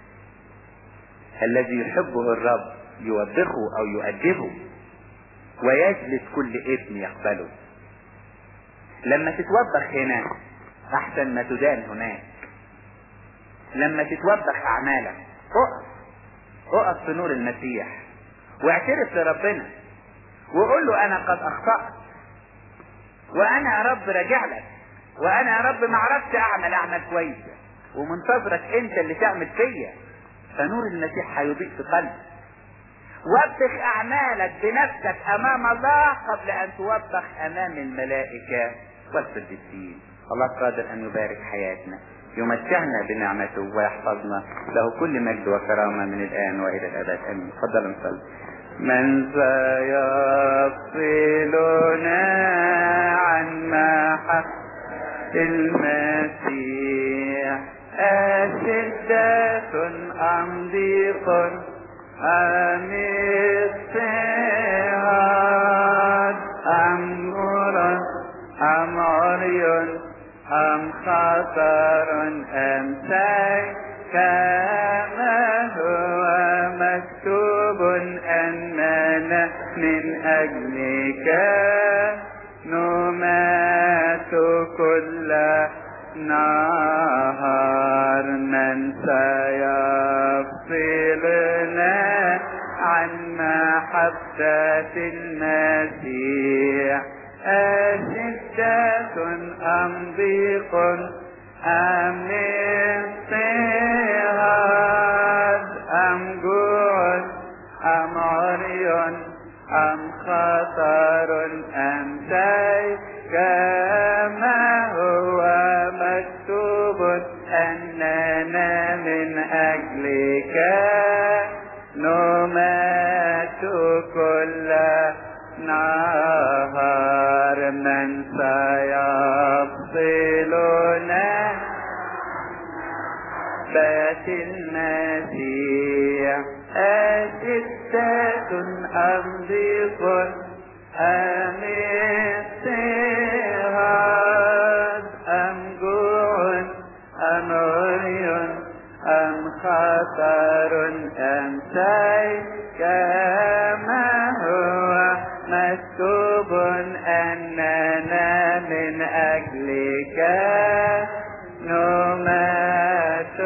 الذي يحبه الرب يوبخه او يؤدبه ويجلس كل ابن يقبله لما تتوبخ هنا احسن ما تدان هناك لما تتوبخ اعمالك اقف اقف في نور المسيح واعترف لربنا وقول له انا قد اخطأت وانا يا رب راجع لك وانا يا رب ما عرفتش اعمل اعمال كويسه ومنتظرك انت اللي تعمل فيا فنور المسيح هيضيء في قلبك وبخ اعمالك بنفسك امام الله قبل ان توبخ امام الملائكه والقديسين الله قادر ان يبارك حياتنا يمتعنا بنعمته ويحفظنا له كل مجد وكرامه من الان والى الابد امين تفضل نصلي من سيفصلنا عن محبة المسيح أشدة أم ضيق أم اضطهاد أم نور أم عري أم خطر أم سيف كما هو مكتوب أننا من أجلك نمات كل نهار من سيفصلنا عن محبة المسيح أشدة أم ضيق أم اضطهاد مكتوب أننا من أجلك نمات كل نهار من سيفصلنا بات المسيح أشدة أم ضيق أم اضطهاد أم جوع أم عري أم خطر أم سيف كما هو مكتوب أننا من أجلك نمات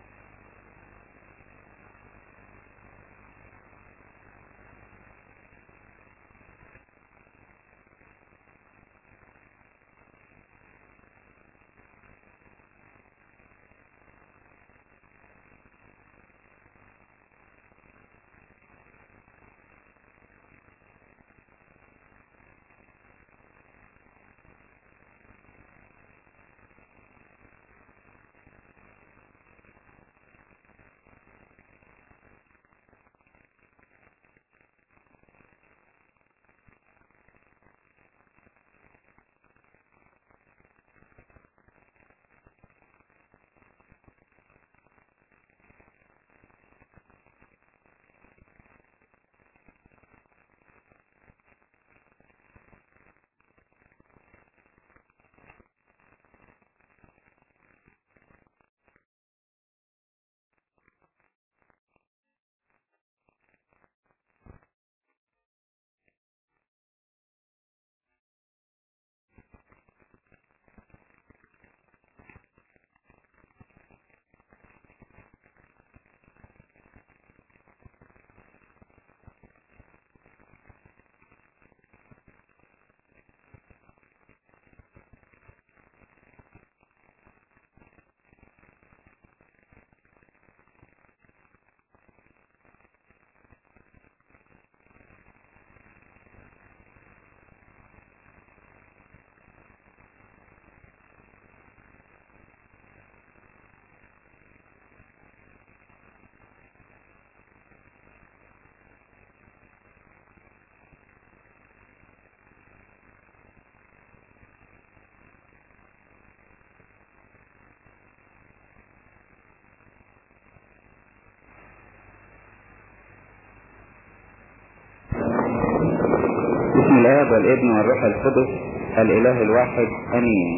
بسم الاب والابن والروح القدس الاله الواحد امين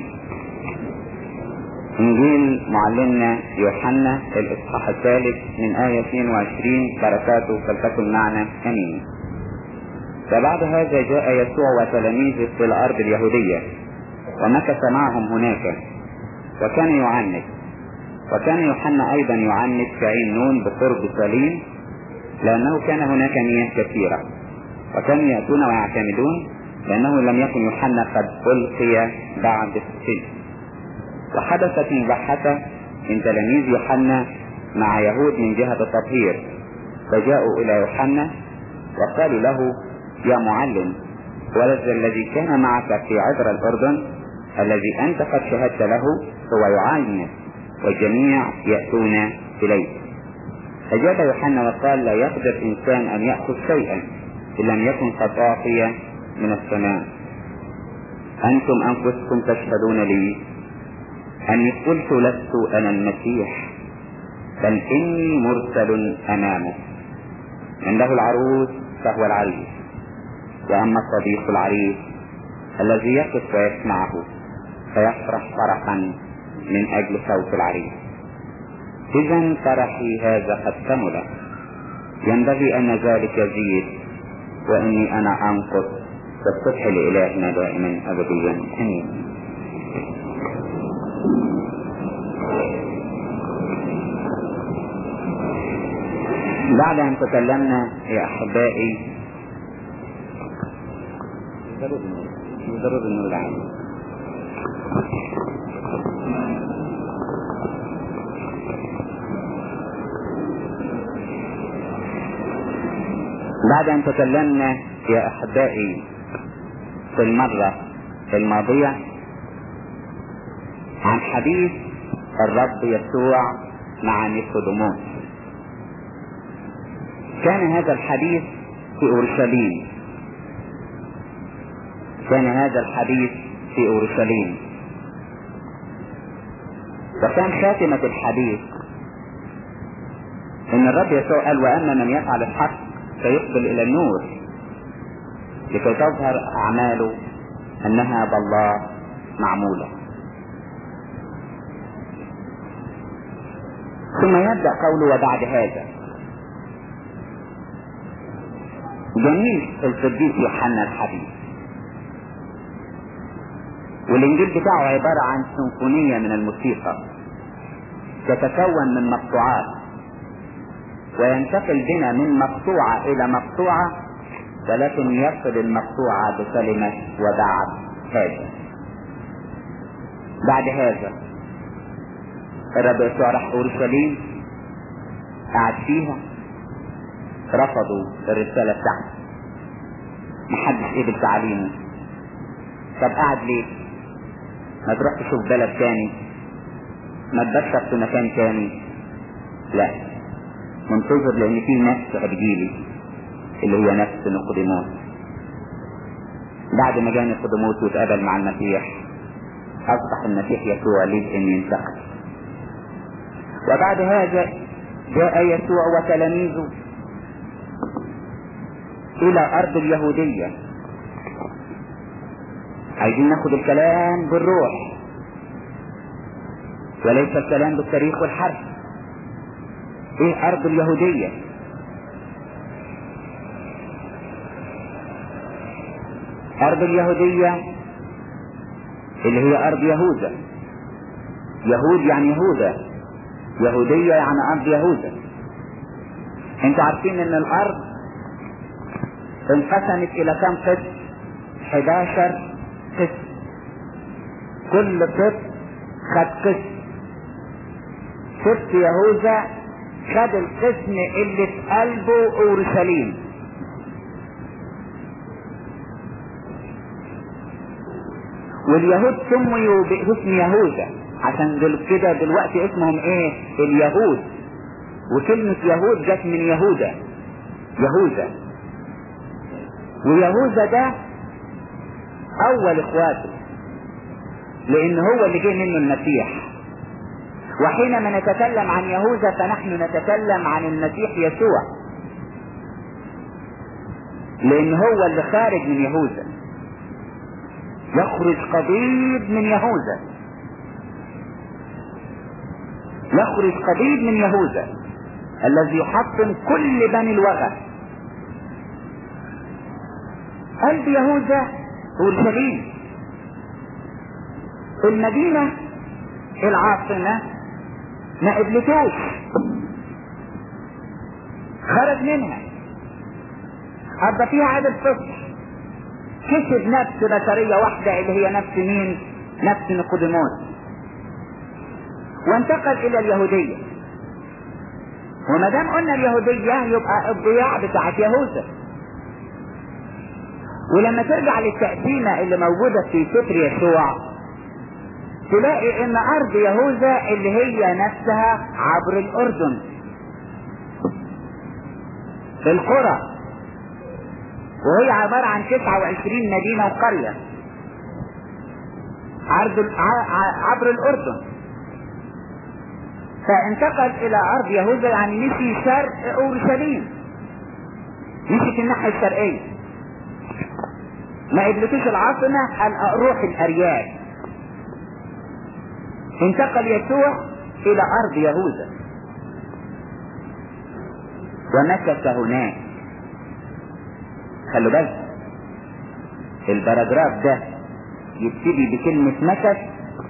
انجيل معلمنا يوحنا الاصحاح الثالث من آية 22 بركاته فلتكن معنا امين فبعد هذا جاء يسوع وتلاميذه في الارض اليهودية ومكث معهم هناك وكان يعنف وكان يوحنا ايضا يعنف في عين نون بقرب سليم لانه كان هناك مياه كثيره وكانوا يأتون ويعتمدون لأنه لم يكن يوحنا قد ألقي بعد السجن وحدثت مباحثة من تلاميذ يوحنا مع يهود من جهة التطهير فجاءوا إلى يوحنا وقالوا له يا معلم ولد الذي كان معك في عبر الأردن الذي أنت قد شهدت له هو يعاين والجميع يأتون إليه فجاب يوحنا وقال لا يقدر إنسان أن يأخذ شيئا إن لم يكن قد أعطي من السماء أنتم أنفسكم تشهدون لي أني قلت لست أنا المسيح بل إني مرسل أمامه من له العروس فهو العريس وأما صديق العريس الذي يقف ويسمعه فيفرح فرحا من أجل صوت العريس إذا فرحي هذا قد كمل ينبغي أن ذلك يزيد وإني أنا أنقص فالصبح لإلهنا دائما أبديا آمين بعد أن تكلمنا يا أحبائي ضرب النور العام بعد أن تكلمنا يا أحبائي في المرة الماضية عن حديث الرب يسوع مع نيقوديموس كان هذا الحديث في اورشليم كان هذا الحديث في اورشليم وكان خاتمة الحديث ان الرب يسوع قال واما من يفعل الحق فيقبل الى النور لكي تظهر اعماله انها بالله معمولة ثم يبدأ قوله وبعد هذا جميل القديس يوحنا الحبيب والانجيل بتاعه عبارة عن سيمفونية من الموسيقى تتكون من مقطوعات وينتقل بنا من مقطوعة الى مقطوعة ولكن يصل المقطوعة بكلمة وبعد هذا بعد هذا الرب يسوع راح اورشليم قعد فيها رفضوا الرسالة بتاعته محدش قبل تعليمه طب قعد ليه ما تروح تشوف بلد تاني ما تبشر في مكان تاني لا منتظر لان في نفس هتجيلي اللي هي نفس نقدموس بعد ما جاء نقدموس واتقابل مع المسيح اصبح المسيح يسوع ليه ان ينتقل وبعد هذا جاء يسوع وتلاميذه الى ارض اليهودية عايزين ناخد الكلام بالروح وليس الكلام بالتاريخ والحرف ايه ارض اليهودية ارض اليهودية اللي هي ارض يهوذا يهود يعني يهوذا يهودية يعني ارض يهوذا انتوا عارفين ان الارض انقسمت الى كم قسم 11 قسم كل قسم خد قسم سبت يهوذا خد القسم اللي في قلبه اورشليم واليهود سميوا باسم يهوذا عشان دول كده دلوقتي اسمهم ايه اليهود وكلمة يهود جت من يهوذا يهوذا ويهوذا ده اول اخواته لان هو اللي جه منه المسيح وحينما نتكلم عن يهوذا فنحن نتكلم عن المسيح يسوع لان هو اللي خارج من يهوذا يخرج قضيب من يهوذا يخرج قضيب من يهوذا الذي يحطم كل بني الوغى قلب يهوذا اورشليم المدينة العاصمة ما قبلتوش خرج منها قضى فيها عيد الفطر كسب نفس بشرية واحدة اللي هي نفس مين نفس نيقوديموس وانتقل الى اليهودية وما دام قلنا اليهودية يبقى الضياع بتاعت يهوذا ولما ترجع للتقسيمة اللي موجودة في سفر يشوع تلاقي ان ارض يهوذا اللي هي نفسها عبر الاردن القرى وهي عبارة عن 29 مدينة وقرية عرض عبر الاردن فانتقل الى ارض يهوذا يعني مشي شرق اورشليم مشي في الناحية الشرقية ما قبلتوش العاصمة قال اروح الارياف انتقل يسوع الى ارض يهوذا ومكث هناك خلوا بالك البراجراف ده يبتدي بكلمة مكث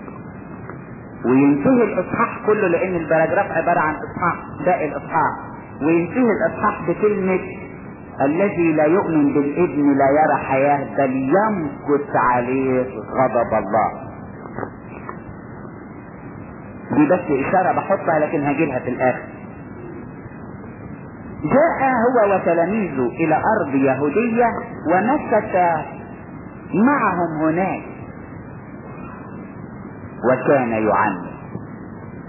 وينتهي الاصحاح كله لان البراجراف عبارة عن اصحاح باقي الاصحاح وينتهي الاصحاح بكلمة الذي لا يؤمن بالابن لا يرى حياة بل يمكث عليه غضب الله دي بس اشارة بحطها لكن هجيبها في الاخر جاء هو وتلاميذه الى ارض يهودية ومكث معهم هناك وكان يعلم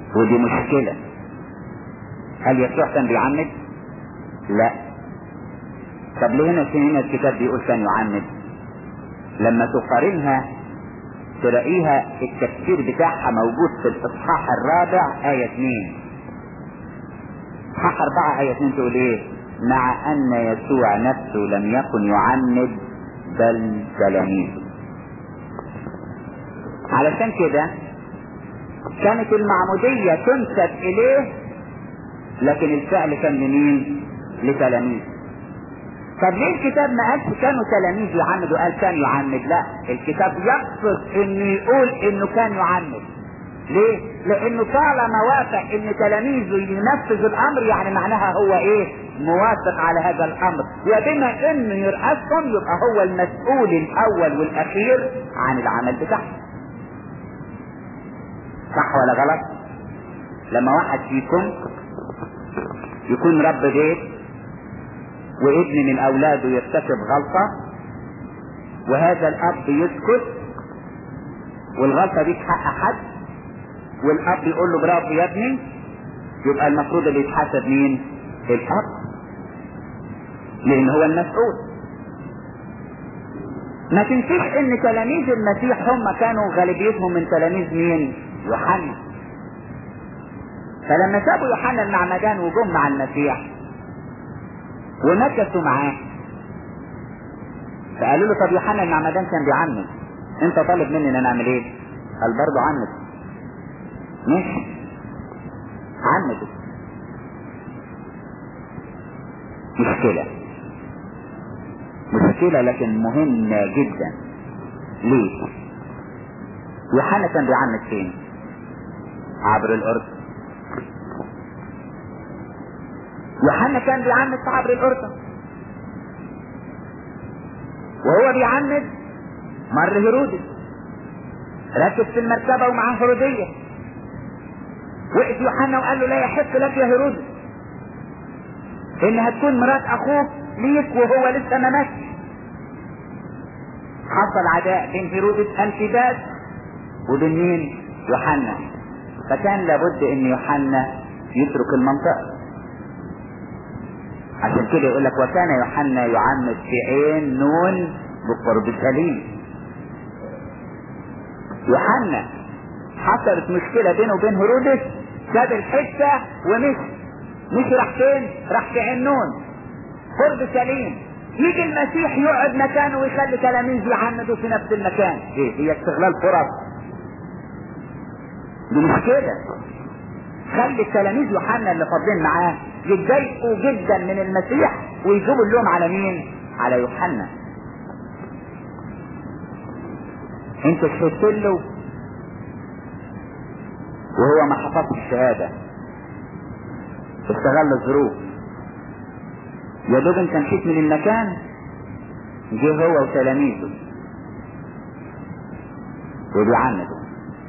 ودي مشكلة هل يسوع كان بيعمد؟ لا طب ليه هنا هنا الكتاب بيقول كان يعمد؟ لما تقارنها تلاقيها التفسير بتاعها موجود في الاصحاح الرابع آية 2 اصحاح 4 آية 2 تقول ايه؟ مع أن يسوع نفسه لم يكن يعمد بل تلاميذه علشان كده كانت المعمودية تنسب إليه لكن الفعل كان لمين؟ لتلاميذ طب ليه الكتاب ما قالش كانوا تلاميذ يعمد وقال كان يعمد لا الكتاب يقصد انه يقول انه كان يعمد ليه لانه طالما وافق ان تلاميذه ينفذوا الامر يعني معناها هو ايه موافق على هذا الامر وبما انه يرأسهم يبقى هو المسؤول الاول والاخير عن العمل بتاعهم صح ولا غلط لما واحد فيكم يكون رب بيت وابن من اولاده يرتكب غلطة وهذا الاب يسكت والغلطة دي تحقق حد والاب يقول له برافو يا ابني يبقى المفروض اللي يتحاسب مين الاب لان هو المسؤول ما تنسيش ان تلاميذ المسيح هم كانوا غالبيتهم من تلاميذ مين يوحنا فلما سابوا يوحنا المعمدان وجم مع المسيح ومكثوا معاه فقالوا له طب يوحنا المعمدان كان بيعمد انت طالب مننا نعمل ايه قال برضه عمد مش عمد مشكلة مشكلة لكن مهمة جدا ليه يوحنا كان بيعمد فين عبر الأردن يوحنا كان بيعمد في عبر الأردن وهو بيعمد مر هيرودس ركب في المركبة ومعاه هيرودية وقف يوحنا وقال له لا يحق لك يا هيرودس انها تكون مرات اخوك ليك وهو لسه ما ماتش حصل عداء بين هيرودس انتباس وبين مين يوحنا فكان لابد ان يوحنا يترك المنطقة عشان كده يقول لك وكان يوحنا يعمد في عين نون بقرب سليم يوحنا حصلت مشكلة بينه وبين هيرودس ساب الحتة ومشي مشي راح فين؟ راح في عين نون قرب سليم يجي المسيح يقعد مكانه ويخلي تلاميذه يعمدوا في نفس المكان ايه هي استغلال فرص دي مش كده خلي التلاميذ يوحنا اللي فاضلين معاه يتضايقوا جدا من المسيح ويجيبوا اللوم على مين؟ على يوحنا. انت شهدت له وهو ما حفظش الشهاده. استغل الظروف. يا دوب انت مشيت من المكان جه هو وتلاميذه وبيعمدوا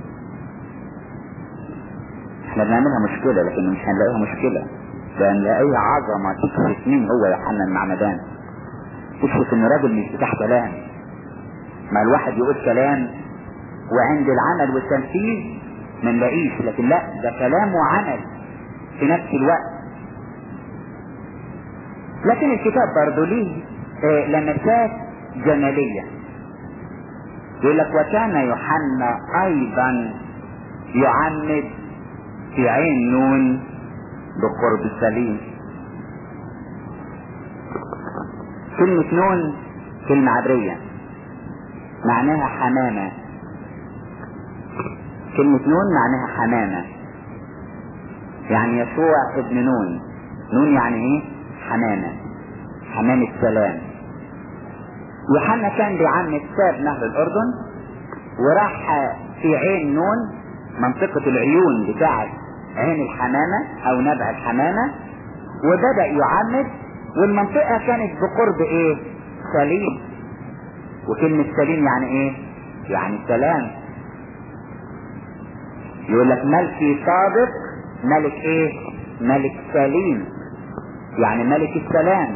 احنا بنعملها مشكلة لكن مش هنلاقيها مشكلة ده نلاقيها عظمة تكشف مين هو يوحنا المعمدان تكشف ان راجل مش بتاع كلام ما الواحد يقول كلام وعند العمل والتنفيذ ما نلاقيش لكن لا ده كلام وعمل في نفس الوقت لكن الكتاب برضه ليه آه لمسات جمالية يقول لك وكان يوحنا ايضا يعمد في عين نون بقرب السليم كلمة نون كلمة عبرية معناها حمامة كلمة نون معناها حمامة يعني يسوع ابن نون نون يعني ايه حمامة حمام السلام يوحنا كان بيعمد ساب نهر الاردن وراح في عين نون منطقة العيون بتاعت عين الحمامة او نبع الحمامة وبدأ يعمد والمنطقة كانت بقرب ايه سليم وكلمة سليم يعني ايه يعني سلام يقول لك ملكي صادق ملك ايه ملك سليم يعني ملك السلام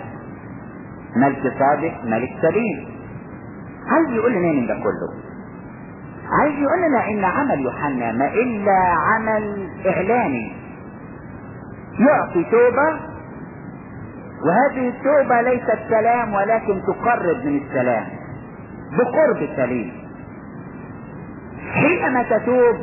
ملك صادق ملك سليم عايز يقول لنا من ده كله عايز يقول لنا ان عمل يوحنا ما الا عمل اعلاني يعطي توبة وهذه التوبة ليست سلام ولكن تقرب من السلام بقرب السليم حينما تتوب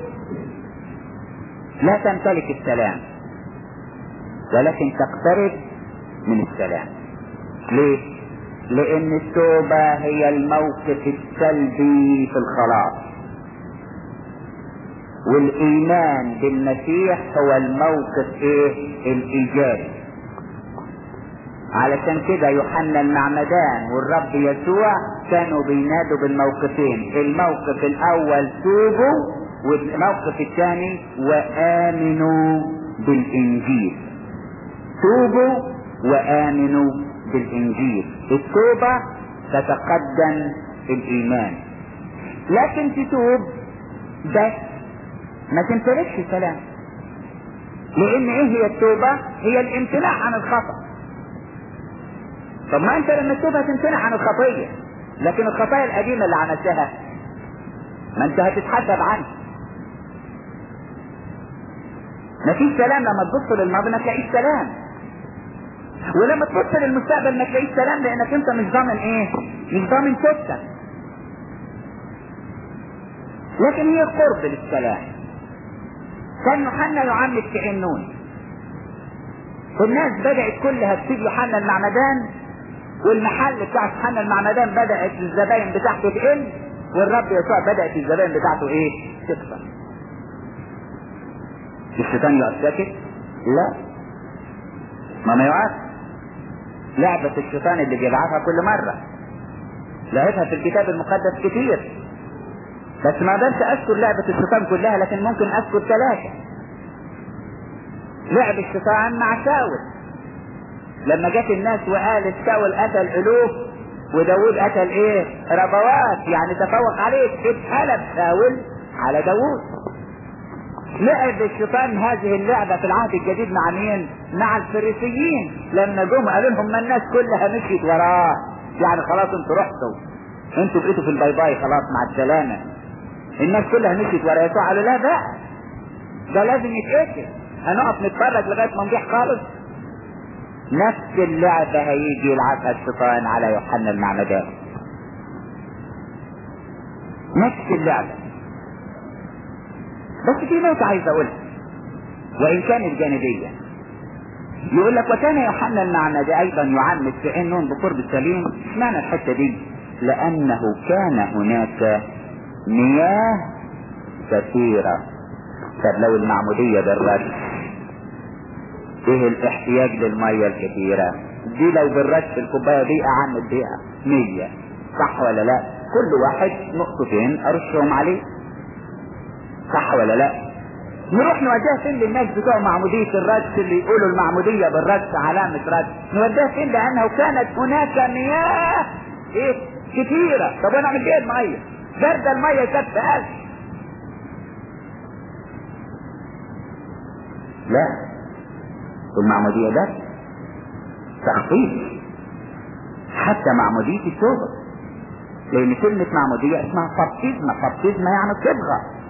لا تمتلك السلام ولكن تقترب من السلام ليه لان التوبة هي الموقف السلبي في الخلاص والايمان بالمسيح هو الموقف ايه الايجابي علشان كده يوحنا المعمدان والرب يسوع كانوا بينادوا بالموقفين الموقف الاول توبوا والموقف الثاني وامنوا بالانجيل توبوا وامنوا بالانجيل التوبة تتقدم الايمان لكن تتوب بس ما تمتلكش سلام لان ايه هي التوبة هي الامتناع عن الخطأ طب ما انت لما تتوب هتمتنع عن الخطية لكن الخطايا القديمة اللي عملتها ما انت هتتحاسب عنها مفيش سلام لما تبص للماضي ما تلاقيش سلام ولما تبص للمستقبل ما تلاقيش سلام لانك انت مش ضامن ايه مش ضامن توبتك لكن هي قرب للسلام كان يوحنا يعمد كعنون الناس بدأت كلها تسيب يوحنا المعمدان والمحل بتاع يوحنا المعمدان بدأت الزباين بتاعته تقل والرب يسوع بدأت الزباين بتاعته ايه تكثر الشيطان يقف ساكت لا ما ما يقف لعبة الشيطان اللي بيلعبها كل مرة لعبها في الكتاب المقدس كتير بس ما اقدرش اذكر لعبة الشيطان كلها لكن ممكن اذكر ثلاثة لعب الشيطان مع شاول لما جت الناس وقالت شاول قتل الوف وداود قتل ايه ربوات يعني تفوق عليه اتقلب شاول على داود لعب الشيطان هذه اللعبة في العهد الجديد مع مين مع الفريسيين لما جم قالوا لهم ما الناس كلها مشيت وراه يعني خلاص انتوا رحتوا انتوا بقيتوا في الباي باي خلاص مع السلامة الناس كلها مشيت ورا يسوع قالوا لا بقى ده لازم يتقتل هنقف نتفرج لغايه ما نضيع خالص نفس اللعبة هيجي يلعبها الشيطان على يوحنا المعمدان نفس اللعبة بس في نقطة عايز اقولها وان كانت جانبية يقول لك وكان يوحنا المعمدان ايضا يعمد في عين نون بقرب السليم اشمعنى الحتة دي لانه كان هناك مياه كثيرة طب لو المعمودية بالرش ايه الاحتياج للمية الكثيرة دي لو بالرش الكوباية دي اعمل بيها مية صح ولا لا كل واحد نقطتين ارشهم عليه صح ولا لا نروح نوديها فين للناس بتوع معمودية الرش اللي يقولوا المعمودية بالرش علامة رش نوديها فين لانه كانت هناك مياه ايه كثيرة طب انا اعمل ايه المية برد المية كف ألف لا المعمودية ده تخطيط حتى معمودية التوبة لأن كلمة معمودية اسمها بابتيزما بابتيزما يعني صبغة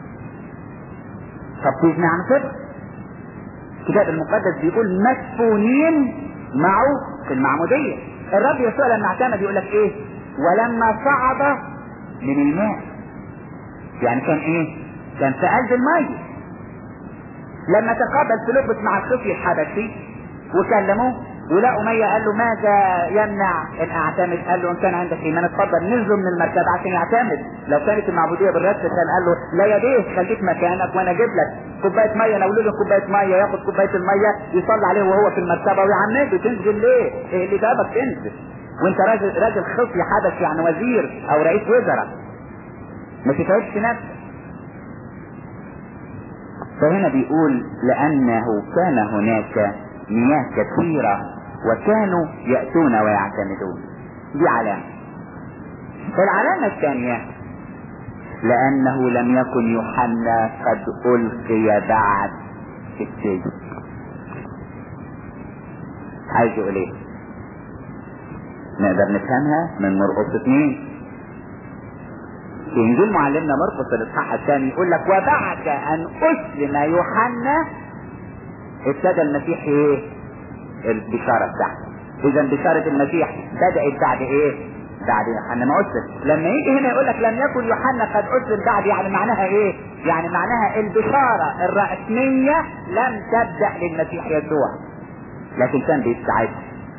بابتيزما يعني صبغة الكتاب المقدس بيقول مسفونين معه في المعمودية الرب يسوع لما اعتمد يقول لك ايه ولما صعد من الماء يعني كان ايه كان في قلب المية لما تقابل فيلبس مع الخفي الحبشي وكلموه ولقوا مية قال له ماذا يمنع ان اعتمد قال له ان كان عندك ايمان اتفضل نزلوا من المركبة عشان يعتمد لو كانت المعبودية بالرد كان قال له لا يديه خليك مكانك وانا اجيب لك كوباية مية نقول له كوباية مية ياخد كوباية المية يصلي عليه وهو في المركبة ويعمده تنزل ليه؟ ايه اللي جابك تنزل؟ وانت راجل راجل خفي حدث يعني وزير او رئيس وزراء ما تتعبش نفسك فهنا بيقول لأنه كان هناك مياه كثيرة وكانوا يأتون ويعتمدون دي علامة العلامة الثانية لأنه لم يكن يوحنا قد ألقي بعد في السجن عايز يقول ايه نقدر نفهمها من مرقص اثنين في انجيل معلمنا مرقس الاصحاح الثاني يقول لك وبعد ان اسلم يوحنا ابتدى المسيح ايه البشارة بتاعته اذا بشارة المسيح بدأت بعد ايه بعد يوحنا ما اسلم لما يجي هنا يقول لك لم يكن يوحنا قد اسلم بعد يعني معناها ايه يعني معناها البشارة الرسمية لم تبدأ للمسيح يسوع لكن كان بيستعد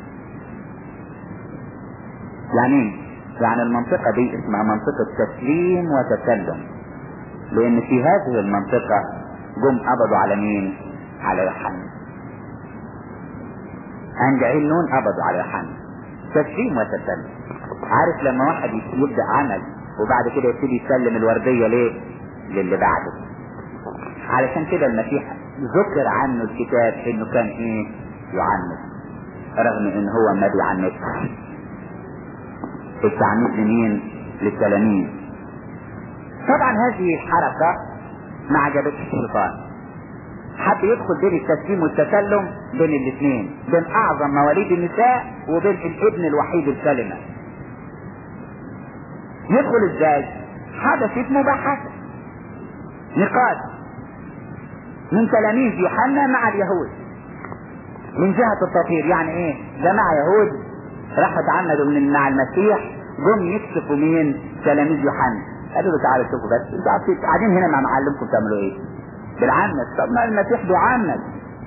يعني ايه يعني المنطقة دي اسمها منطقة تسليم وتسلم لان في هذه المنطقة جم قبضوا على مين على يوحنا انجعين نون قبضوا على يوحنا تسليم وتسلم عارف لما واحد يبدأ عمل وبعد كده يبتدي يسلم الوردية ليه للي بعده علشان كده المسيح ذكر عنه الكتاب انه كان ايه يعنف رغم ان هو ما بيعنفش التعنيف لمين للتلاميذ طبعا هذه الحركة ما عجبتش الشيطان حب يدخل بين التسليم والتسلم بين الاثنين بين اعظم مواليد النساء وبين الابن الوحيد الكلمة يدخل ازاي حدثت مباحثة نقاش من تلاميذ يوحنا مع اليهود من جهة التطهير يعني ايه جماعة يهود راحوا اتعمدوا من مع المسيح جم يكشفوا مين تلاميذ يوحنا قالوا له تعالوا شوفوا بس انتوا عارفين قاعدين هنا مع معلمكم تعملوا ايه بالعمد طب ما المسيح بيعمد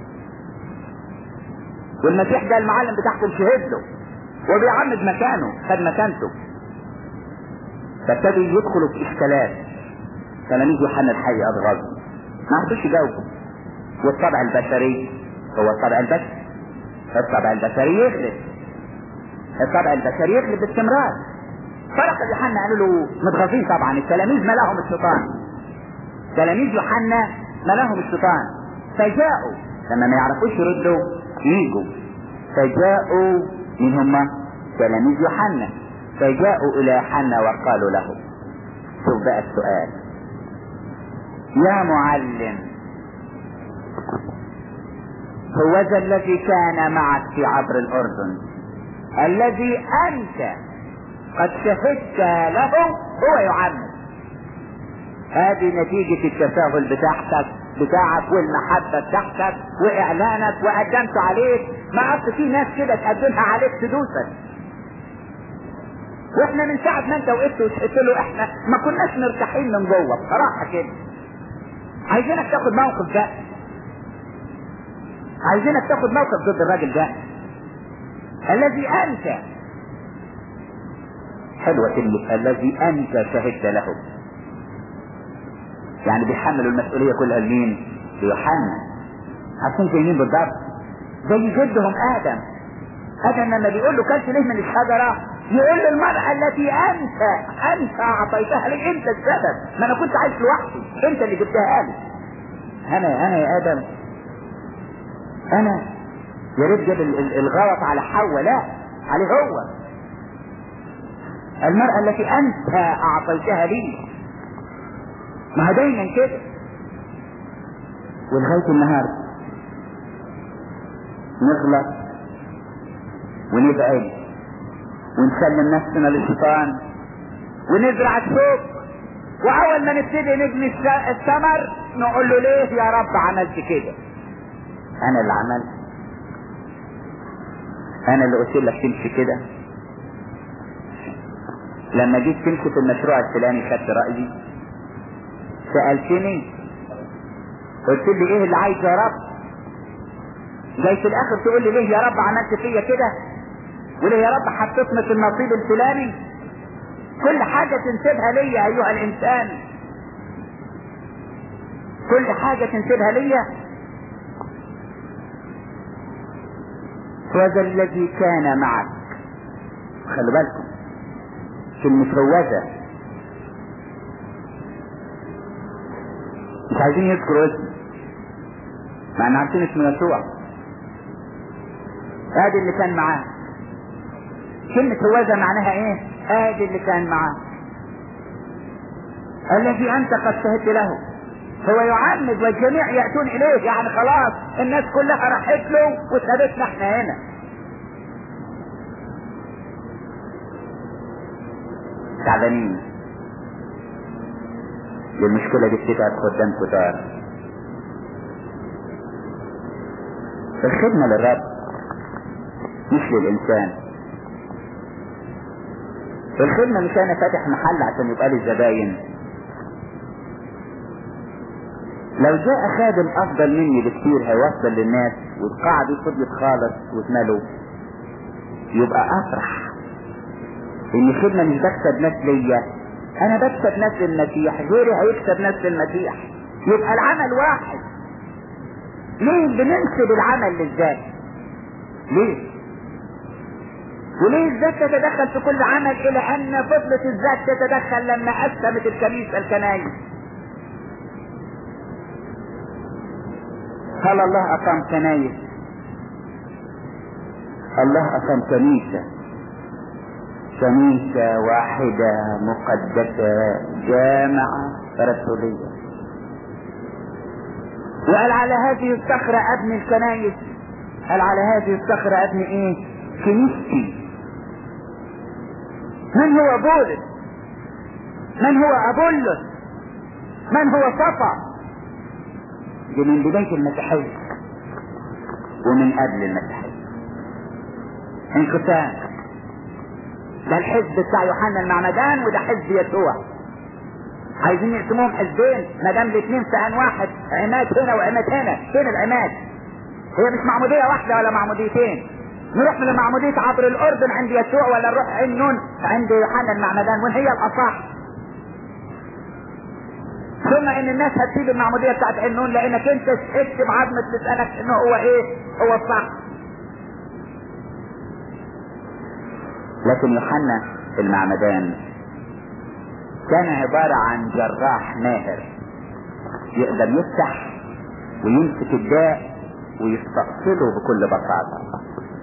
والمسيح ده المعلم بتاعكم شهد له وبيعمد مكانه خد مكانته فابتدوا يدخلوا في اشكالات تلاميذ يوحنا الحي اضغاثوا ما عرفوش يجاوبوا والطبع البشري هو الطبع البشري الطبع البشري يغلب الطبع البشري يغلب باستمرار فرق يوحنا قالوا له متغاظين طبعا التلاميذ ما لهم الشيطان تلاميذ يوحنا ما لهم الشيطان فجاءوا لما ما يعرفوش يردوا يجوا فجاءوا من هم تلاميذ يوحنا فجاءوا الى يوحنا وقالوا له شوف بقى السؤال يا معلم هو ذا الذي كان معك في عبر الاردن الذي انت قد شهدت له هو يعمد هذه نتيجة التساهل بتاعتك بتاعك والمحبة بتاعتك واعلانك وقدمت عليك ما اصل في ناس كده تقدمها عليك تدوسك واحنا من ساعة ما انت وقفت وشهدت له احنا ما كناش مرتاحين من جوه بصراحة كده عايزينك تاخد موقف ده عايزينك تاخد موقف ضد الراجل ده الذي انت حلوة كلمة الذي انت شهدت له يعني بيحملوا المسؤولية كلها لمين ليوحنا عارفين زي مين بالضبط زي جدهم ادم ادم لما بيقول له كلت ليه من الشجرة يقول للمرأة التي انت انت اعطيتها لي انت السبب ما انا كنت عايش لوحدي انت اللي جبتها لي انا انا يا ادم انا يا ريت جاب الغلط على حواء لا عليه هو المرأة التي انت اعطيتها لي ما هو دايما كده ولغاية النهاردة نغلط ونبعد ونسلم نفسنا للشيطان ونزرع الشوك واول ما نبتدي نجني الثمر نقول له ليه يا رب عملت كده انا اللي عملت انا اللي قلت لك تمشي كده لما جيت تمشي في المشروع الفلاني خدت رايي سالتني قلت لي ايه اللي عايزه يا رب جاي في الاخر تقول لي ليه يا رب عملت فيا كده وليه يا رب حطيتني في النصيب الفلاني كل حاجة تنسبها ليا ايها الانسان كل حاجة تنسبها ليا هذا الذي كان معك خلوا بالكم كلمة هوذا مش عايزين يذكروا اسمه مع ان عارفين اسمه يسوع ادي اللي كان معاه كلمة هوذا معناها ايه ادي اللي كان معاه الذي انت قد شهدت له هو يعمد والجميع يأتون اليه يعني خلاص الناس كلها راحت له وسابتنا احنا هنا تعبانين دي المشكلة دي بتتعب قدام كتار الخدمة للرب مش للإنسان الخدمة مش أنا فاتح محل عشان يبقى لي زباين لو جاء خادم أفضل مني بكتير هيوصل للناس والقاعة دي فضلت خالص واتملوا يبقى أفرح إن خدمة مش بكسب ناس ليا أنا بكسب ناس للمسيح غيري هيكسب ناس للمسيح يبقى العمل واحد ليه بننسب العمل للذات ليه وليه الذات تتدخل في كل عمل الى ان فضلة الذات تتدخل لما قسمت الكنيسة الكنايس هل الله اقام كنايس الله اقام كنيسة كنيسة واحدة مقدسة جامعة رسولية وقال على هذه الصخرة ابني الكنايس قال على هذه الصخرة ابني ايه كنيستي من هو بولس من هو ابولس من هو صفا دي من بداية المسيحية ومن قبل المسيحية انقسام ده الحزب بتاع يوحنا المعمدان وده حزب يسوع عايزين يقسموهم حزبين ما دام الاثنين في ان واحد عماد هنا وعماد هنا فين العماد هي مش معمودية واحدة ولا معموديتين نروح من المعمودية عبر الأردن عند يسوع ولا نروح عين نون عند يوحنا المعمدان وين هي الأصح ثم ان الناس هتسيب المعمودية بتاعت عين نون لانك انت شهدت بعظمة لسانك انه هو ايه هو الصح لكن يوحنا المعمدان كان عبارة عن جراح ماهر يقدر يفتح ويمسك الداء ويستأصله بكل بساطة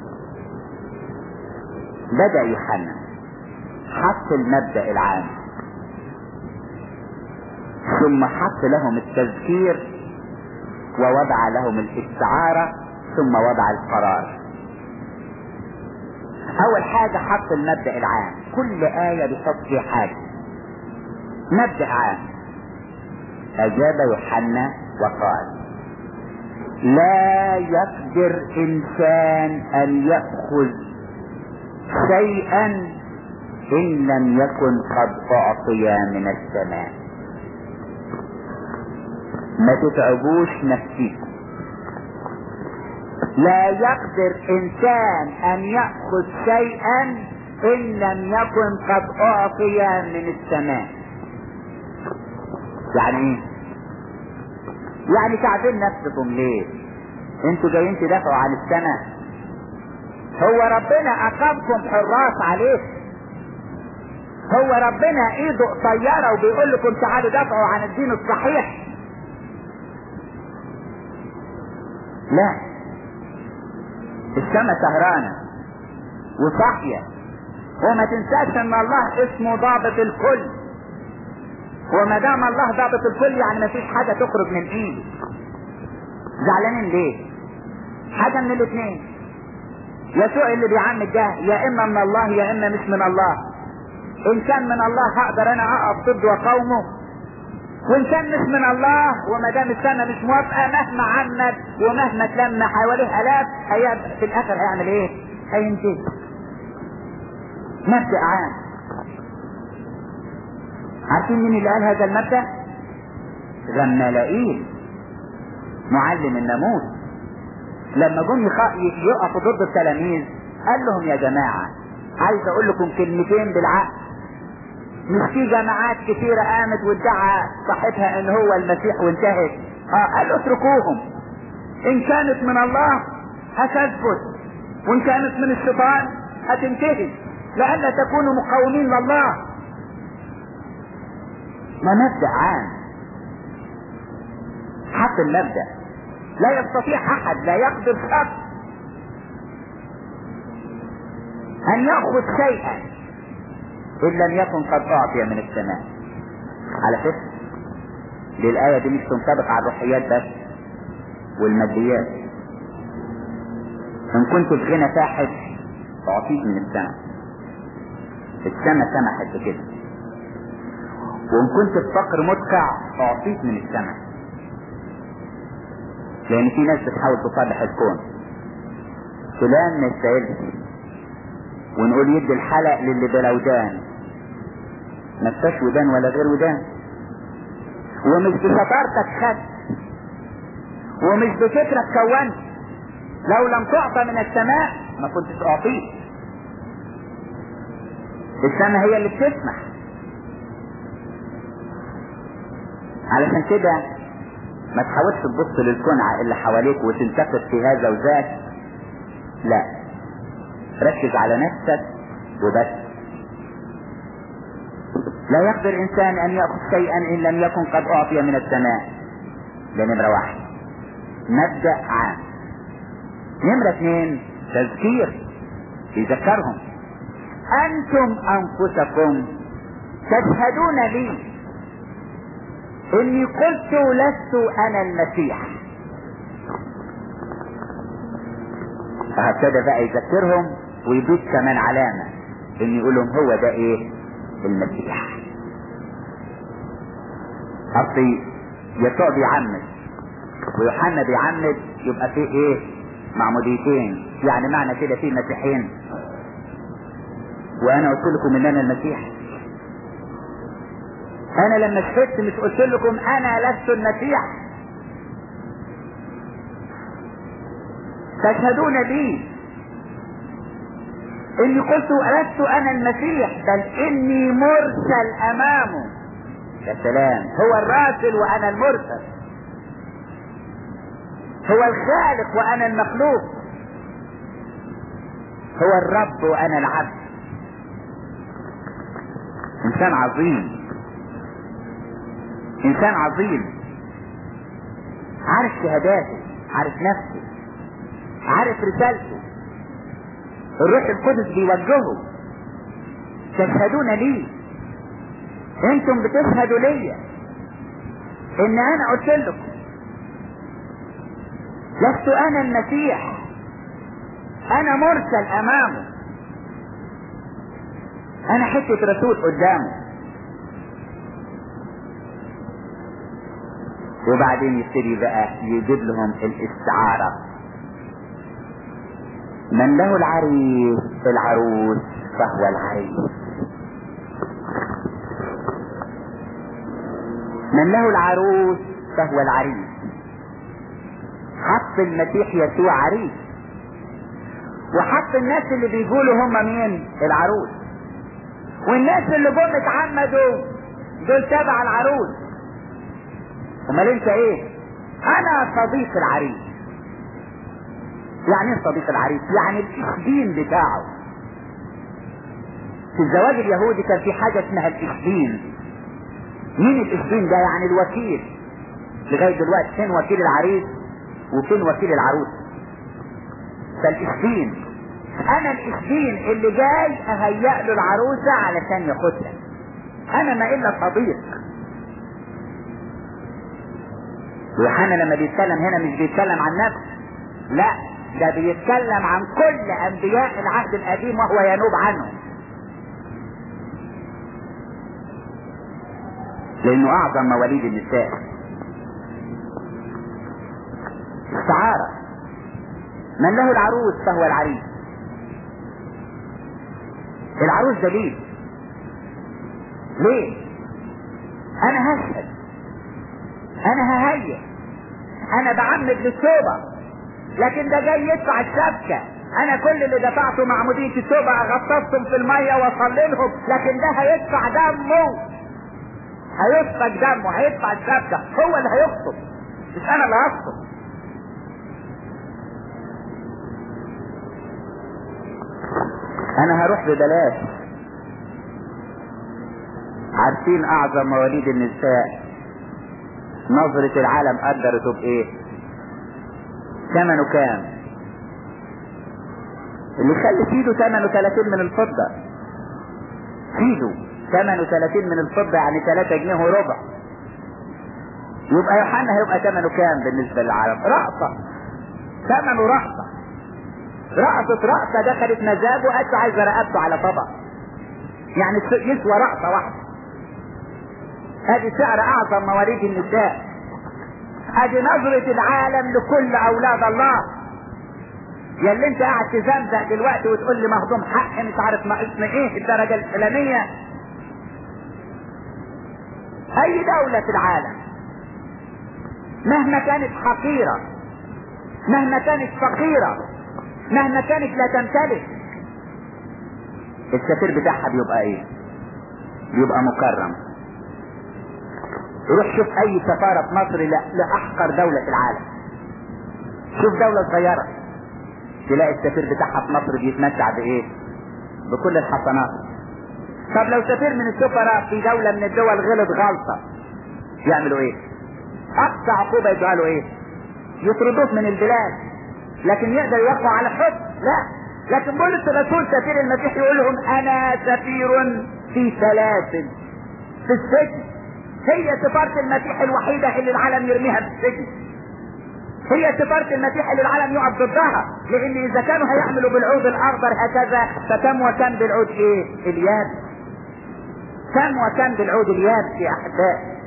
بدأ يوحنا حط المبدأ العام ثم حط لهم التذكير ووضع لهم الاستعارة ثم وضع القرار أول حاجة حط المبدأ العام كل آية بيحط فيها حاجة مبدأ عام أجاب يوحنا وقال لا يقدر إنسان أن يأخذ شيئا إن لم يكن قد أعطي من السماء ما تتعبوش نفسيكم لا يقدر إنسان أن يأخذ شيئا إن لم يكن قد أعطي من السماء يعني ايه؟ يعني تعبين نفسكم ليه؟ انتوا جايين تدافعوا عن السماء هو ربنا اقامكم حراس عليه هو ربنا ايده قصيرة وبيقول لكم تعالوا دافعوا عن الدين الصحيح لا السماء سهرانة وصاحية وما تنساش ان الله اسمه ضابط الكل وما دام الله ضابط الكل يعني ما فيش حاجة تخرج من ايده زعلانين ليه حاجة من الاثنين يسوع اللي بيعمد ده يا اما من الله يا اما مش من الله ان كان من الله هقدر انا اقف ضد وقومه وان كان مش من الله وما دام السنه مش موافقه مهما عمد ومهما تلم حواليه الاف هي في الاخر هيعمل ايه؟ هينتهي مبدأ عام عارفين مين اللي قال هذا المبدأ؟ غمالائيل معلم الناموس لما جم يقفوا ضد التلاميذ قال لهم يا جماعة عايز اقول لكم كلمتين بالعقل مش في جماعات كثيرة قامت وادعى صاحبها ان هو المسيح وانتهت اه قال اتركوهم ان كانت من الله هتثبت وان كانت من الشيطان هتنتهي لئلا تكونوا مقاومين لله ما مبدأ عام حط المبدأ لا يستطيع احد لا يقدر شخص ان ياخذ شيئا ان لم يكن قد اعطي من السماء على فكره دي الايه دي مش تنطبق على الروحيات بس والماديات ان كنت في غنى فاحش اعطيك من السماء السماء سمحت بكده وان كنت في فقر مدقع اعطيك من السماء لان في ناس بتحاول تصلح الكون فلان ما يستاهلش ونقول يدي الحلق للي بلا ودان ما فيهاش ودان ولا غير ودان ومش بشطارتك خدت ومش بفكرك كونت لو لم تعطى من السماء ما كنتش اعطيك السماء هي اللي بتسمح علشان كده ما تحاولش تبص للكون اللي حواليك وتنتقد في هذا وذاك لا ركز على نفسك وبس لا يقدر انسان ان ياخذ شيئا ان لم يكن قد اعطي من السماء ده نمره واحد مبدا عام نمره اثنين تذكير يذكرهم انتم انفسكم تشهدون لي اني قلت لست انا المسيح فابتدى بقى يذكرهم ويضيف كمان علامة ان يقول لهم هو ده ايه المسيح اصلي يسوع بيعمد ويوحنا بيعمد يبقى في ايه معموديتين يعني معنى كده في مسيحين وانا قلت لكم ان انا المسيح انا لما شهدت مش قلت لكم انا لست المسيح تشهدون لي اني قلت لست انا المسيح بل اني مرسل امامه يا سلام هو الراسل وانا المرسل هو الخالق وانا المخلوق هو الرب وانا العبد انسان عظيم انسان عظيم عارف شهاداته عارف نفسه عارف رسالته الروح القدس بيوجهه تشهدون لي انتم بتشهدوا ليا ان انا قلت لكم لست انا المسيح انا مرسل امامه انا حتة رسول قدامه وبعدين يبتدي بقى يجيب لهم الاستعارة من له العريس العروس فهو العريس من له العروس فهو العريس حط المسيح يسوع عريس وحط الناس اللي بيقولوا هم مين العروس والناس اللي جم اتعمدوا دول تبع العروس امال انت ايه انا صديق العريس يعني ايه صديق العريس يعني الاشبين بتاعه في الزواج اليهودي كان في حاجة اسمها الاشبين مين الاشبين ده يعني الوكيل لغاية دلوقتي فين وكيل العريس وفين وكيل العروس فالاشبين انا الاشبين اللي جاي اهيأ له العروسة علشان ياخدها انا ما الا صديق يوحنا لما بيتكلم هنا مش بيتكلم عن نفسه لا ده بيتكلم عن كل انبياء العهد القديم وهو ينوب عنهم لانه اعظم مواليد النساء استعارة من له العروس فهو العريس العروس دليل ليه انا هشهد انا ههيئ انا بعمد للتوبة لكن ده جاي يدفع الشبكة انا كل اللي دفعته معمودية التوبة غطستهم في المية واصلي لهم لكن ده هيدفع دمه هيسفك دمه هيدفع الشبكة هو اللي هيخطب مش انا اللي هخطب انا هروح ببلاش عارفين اعظم مواليد النساء نظرة العالم قدرته بايه ثمنه كام اللي خلي فيدو ثمنه 30 من الفضة فيدو ثمنه 30 من الفضة يعني 3 جنيه وربع يبقى يوحنا هيبقى ثمنه كام بالنسبة للعالم رقصة ثمنه رقصة رقصة رقصة دخلت مزاجه قالت عايزة رقبته على طبق يعني يسوى رقصة واحدة ادي سعر اعظم مواليد النساء ادي نظرة العالم لكل اولاد الله يا اللي انت قاعد تزمزق دلوقتي وتقول لي مهضوم حق مش عارف ناقصني ايه الدرجة الفلانية اي دولة في العالم مهما كانت حقيرة مهما كانت فقيرة مهما كانت لا تمتلك السفير بتاعها بيبقى ايه بيبقى مكرم روح شوف اي سفارة في مصر لا لاحقر دولة في العالم شوف دولة صغيرة تلاقي السفير بتاعها في مصر بيتمتع بايه بكل الحسنات طب لو سفير من السفراء في دولة من الدول غلط غلطة يعملوا ايه اقصى عقوبة يدوها له ايه يطردوه من البلاد لكن يقدر يوقع على حب لا لكن بولس الرسول سفير المسيح يقول لهم انا سفير في سلاسل في السجن هي سفارة المسيح الوحيدة اللي العالم يرميها في السجن هي سفارة المسيح اللي العالم يقف ضدها لان اذا كانوا هيعملوا بالعود الاخضر هكذا فكم وكم بالعود ايه اليابس كم وكم بالعود اليابس يا احبائي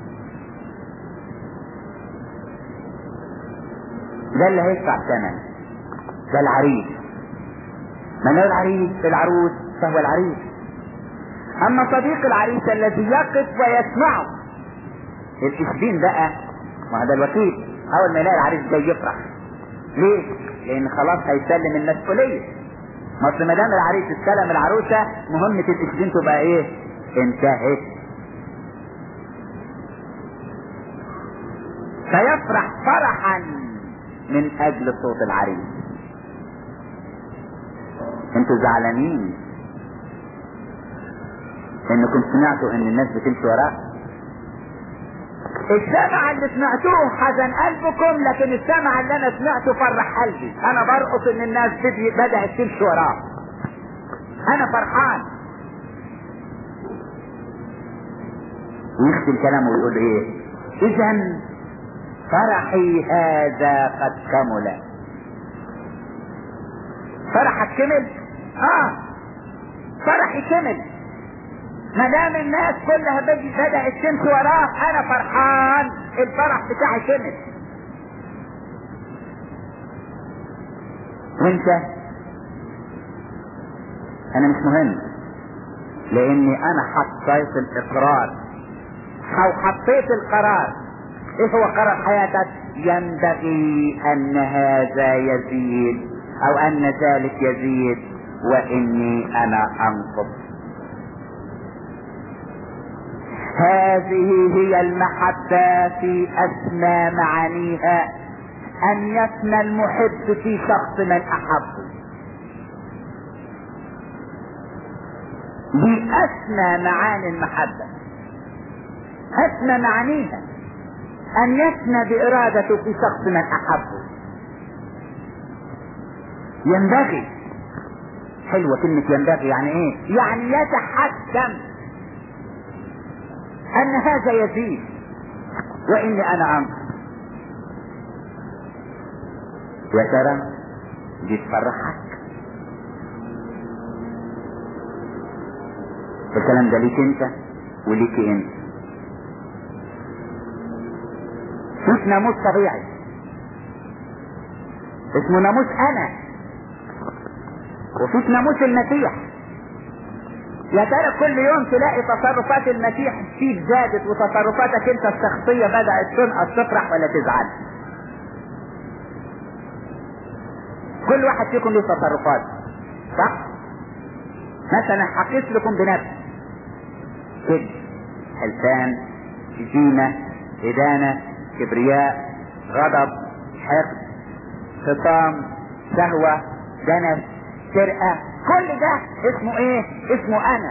ده اللي هيدفع ثمن ده العريس من هو العريس العروس فهو العريس اما صديق العريس الذي يقف ويسمعه الاسبين بقى ما هذا الوكيل اول ما يلاقي العريس جاي يفرح ليه لان خلاص هيسلم المسؤوليه ما اصل ما دام العريس استلم العروسه مهمه الاسبين تبقى ايه انتهت فيفرح فرحا من اجل صوت العريس انتوا زعلانين انكم سمعتوا ان الناس بتمشي وراه السمع اللي سمعتوه حزن قلبكم لكن السمع اللي انا سمعته فرح قلبي انا برقص ان الناس بدي- بدأت تمشي وراه انا فرحان ويختم كلامه ويقول ايه اذا فرحي هذا قد كمل فرحك كمل اه فرحي كمل ما دام الناس كلها بدي بدأت تمشي وراه انا فرحان الفرح بتاعي كمل وانت انا مش مهم لاني انا حطيت الاقرار او حطيت القرار ايه هو قرار حياتك ينبغي ان هذا يزيد او ان ذلك يزيد واني انا انقص هذه هي المحبة في أسمى معانيها أن يفنى المحب في شخص من أحبه دي أسمى معاني المحبة أسمى معانيها أن يفنى بإرادته في شخص من أحبه ينبغي حلوة كلمة ينبغي يعني إيه؟ يعني يتحكم ان هذا يزيد واني انا انقص يا ترى دي تفرحك الكلام ده ليك انت وليك انت مش ناموس طبيعي اسمه ناموس انا وفيك ناموس المسيح يا ترى كل يوم تلاقي تصرفات المسيح فيك زادت وتصرفاتك انت الشخصية بدأت تنقص تفرح ولا تزعل كل واحد فيكم له تصرفات صح مثلا حقيت لكم بنفسي كذب حلفان شتيمة إدانة كبرياء غضب حقد خصام شهوة دنس سرقة كل ده اسمه ايه اسمه انا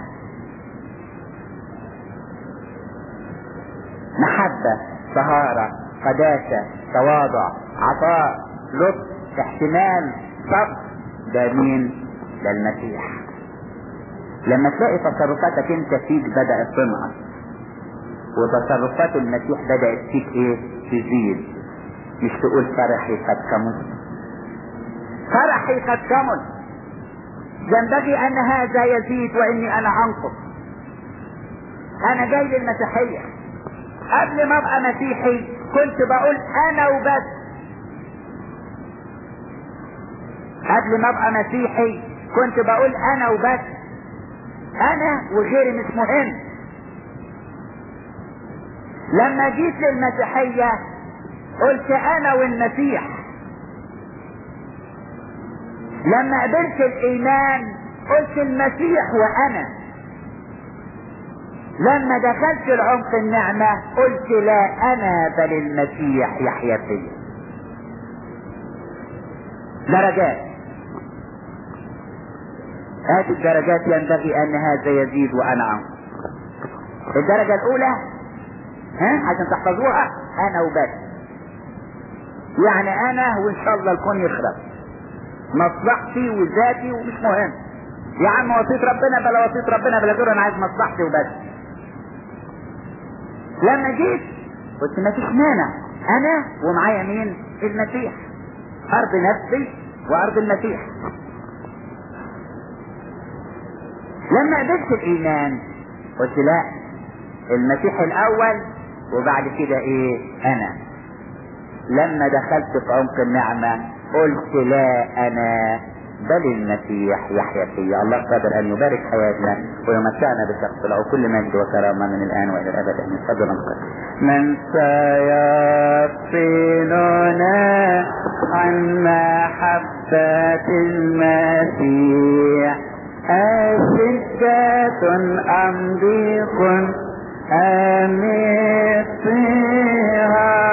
محبة طهارة قداسة تواضع عطاء لطف احتمال صبر ده مين ده المسيح لما تلاقي تصرفاتك انت فيك بدأت تنقص وتصرفات المسيح بدأت فيك ايه تزيد مش تقول فرحي قد كمل فرحي قد كمل ينبغي ان هذا يزيد واني انا انقص انا جاي للمسيحية قبل ما ابقى مسيحي كنت بقول انا وبس قبل ما ابقى مسيحي كنت بقول انا وبس انا وغيري مش مهم لما جيت للمسيحية قلت انا والمسيح لما قبلت الايمان قلت المسيح وانا لما دخلت العمق النعمة قلت لا انا بل المسيح يحيا فيا درجات هذه الدرجات ينبغي ان هذا يزيد وانا انقص الدرجة الاولى ها عشان تحفظوها انا وبس يعني انا وان شاء الله الكون يخرب مصلحتي وذاتي ومش مهم يا عم وصية ربنا بلا وصية ربنا بلا دور انا عايز مصلحتي وبس لما جيت قلت ما فيش مانع انا ومعايا مين المسيح ارض نفسي وارض المسيح لما قبلت الايمان قلت لا المسيح الاول وبعد كده ايه انا لما دخلت في عمق النعمة قلت لا انا بل المسيح يحيا فيا الله قادر ان يبارك حياتنا ويمتعنا بشخص له كل مجد وكرامه من الان والى الابد امين تفضل من سيفصلنا عن محبة المسيح أشدة أم ضيق أم اضطهاد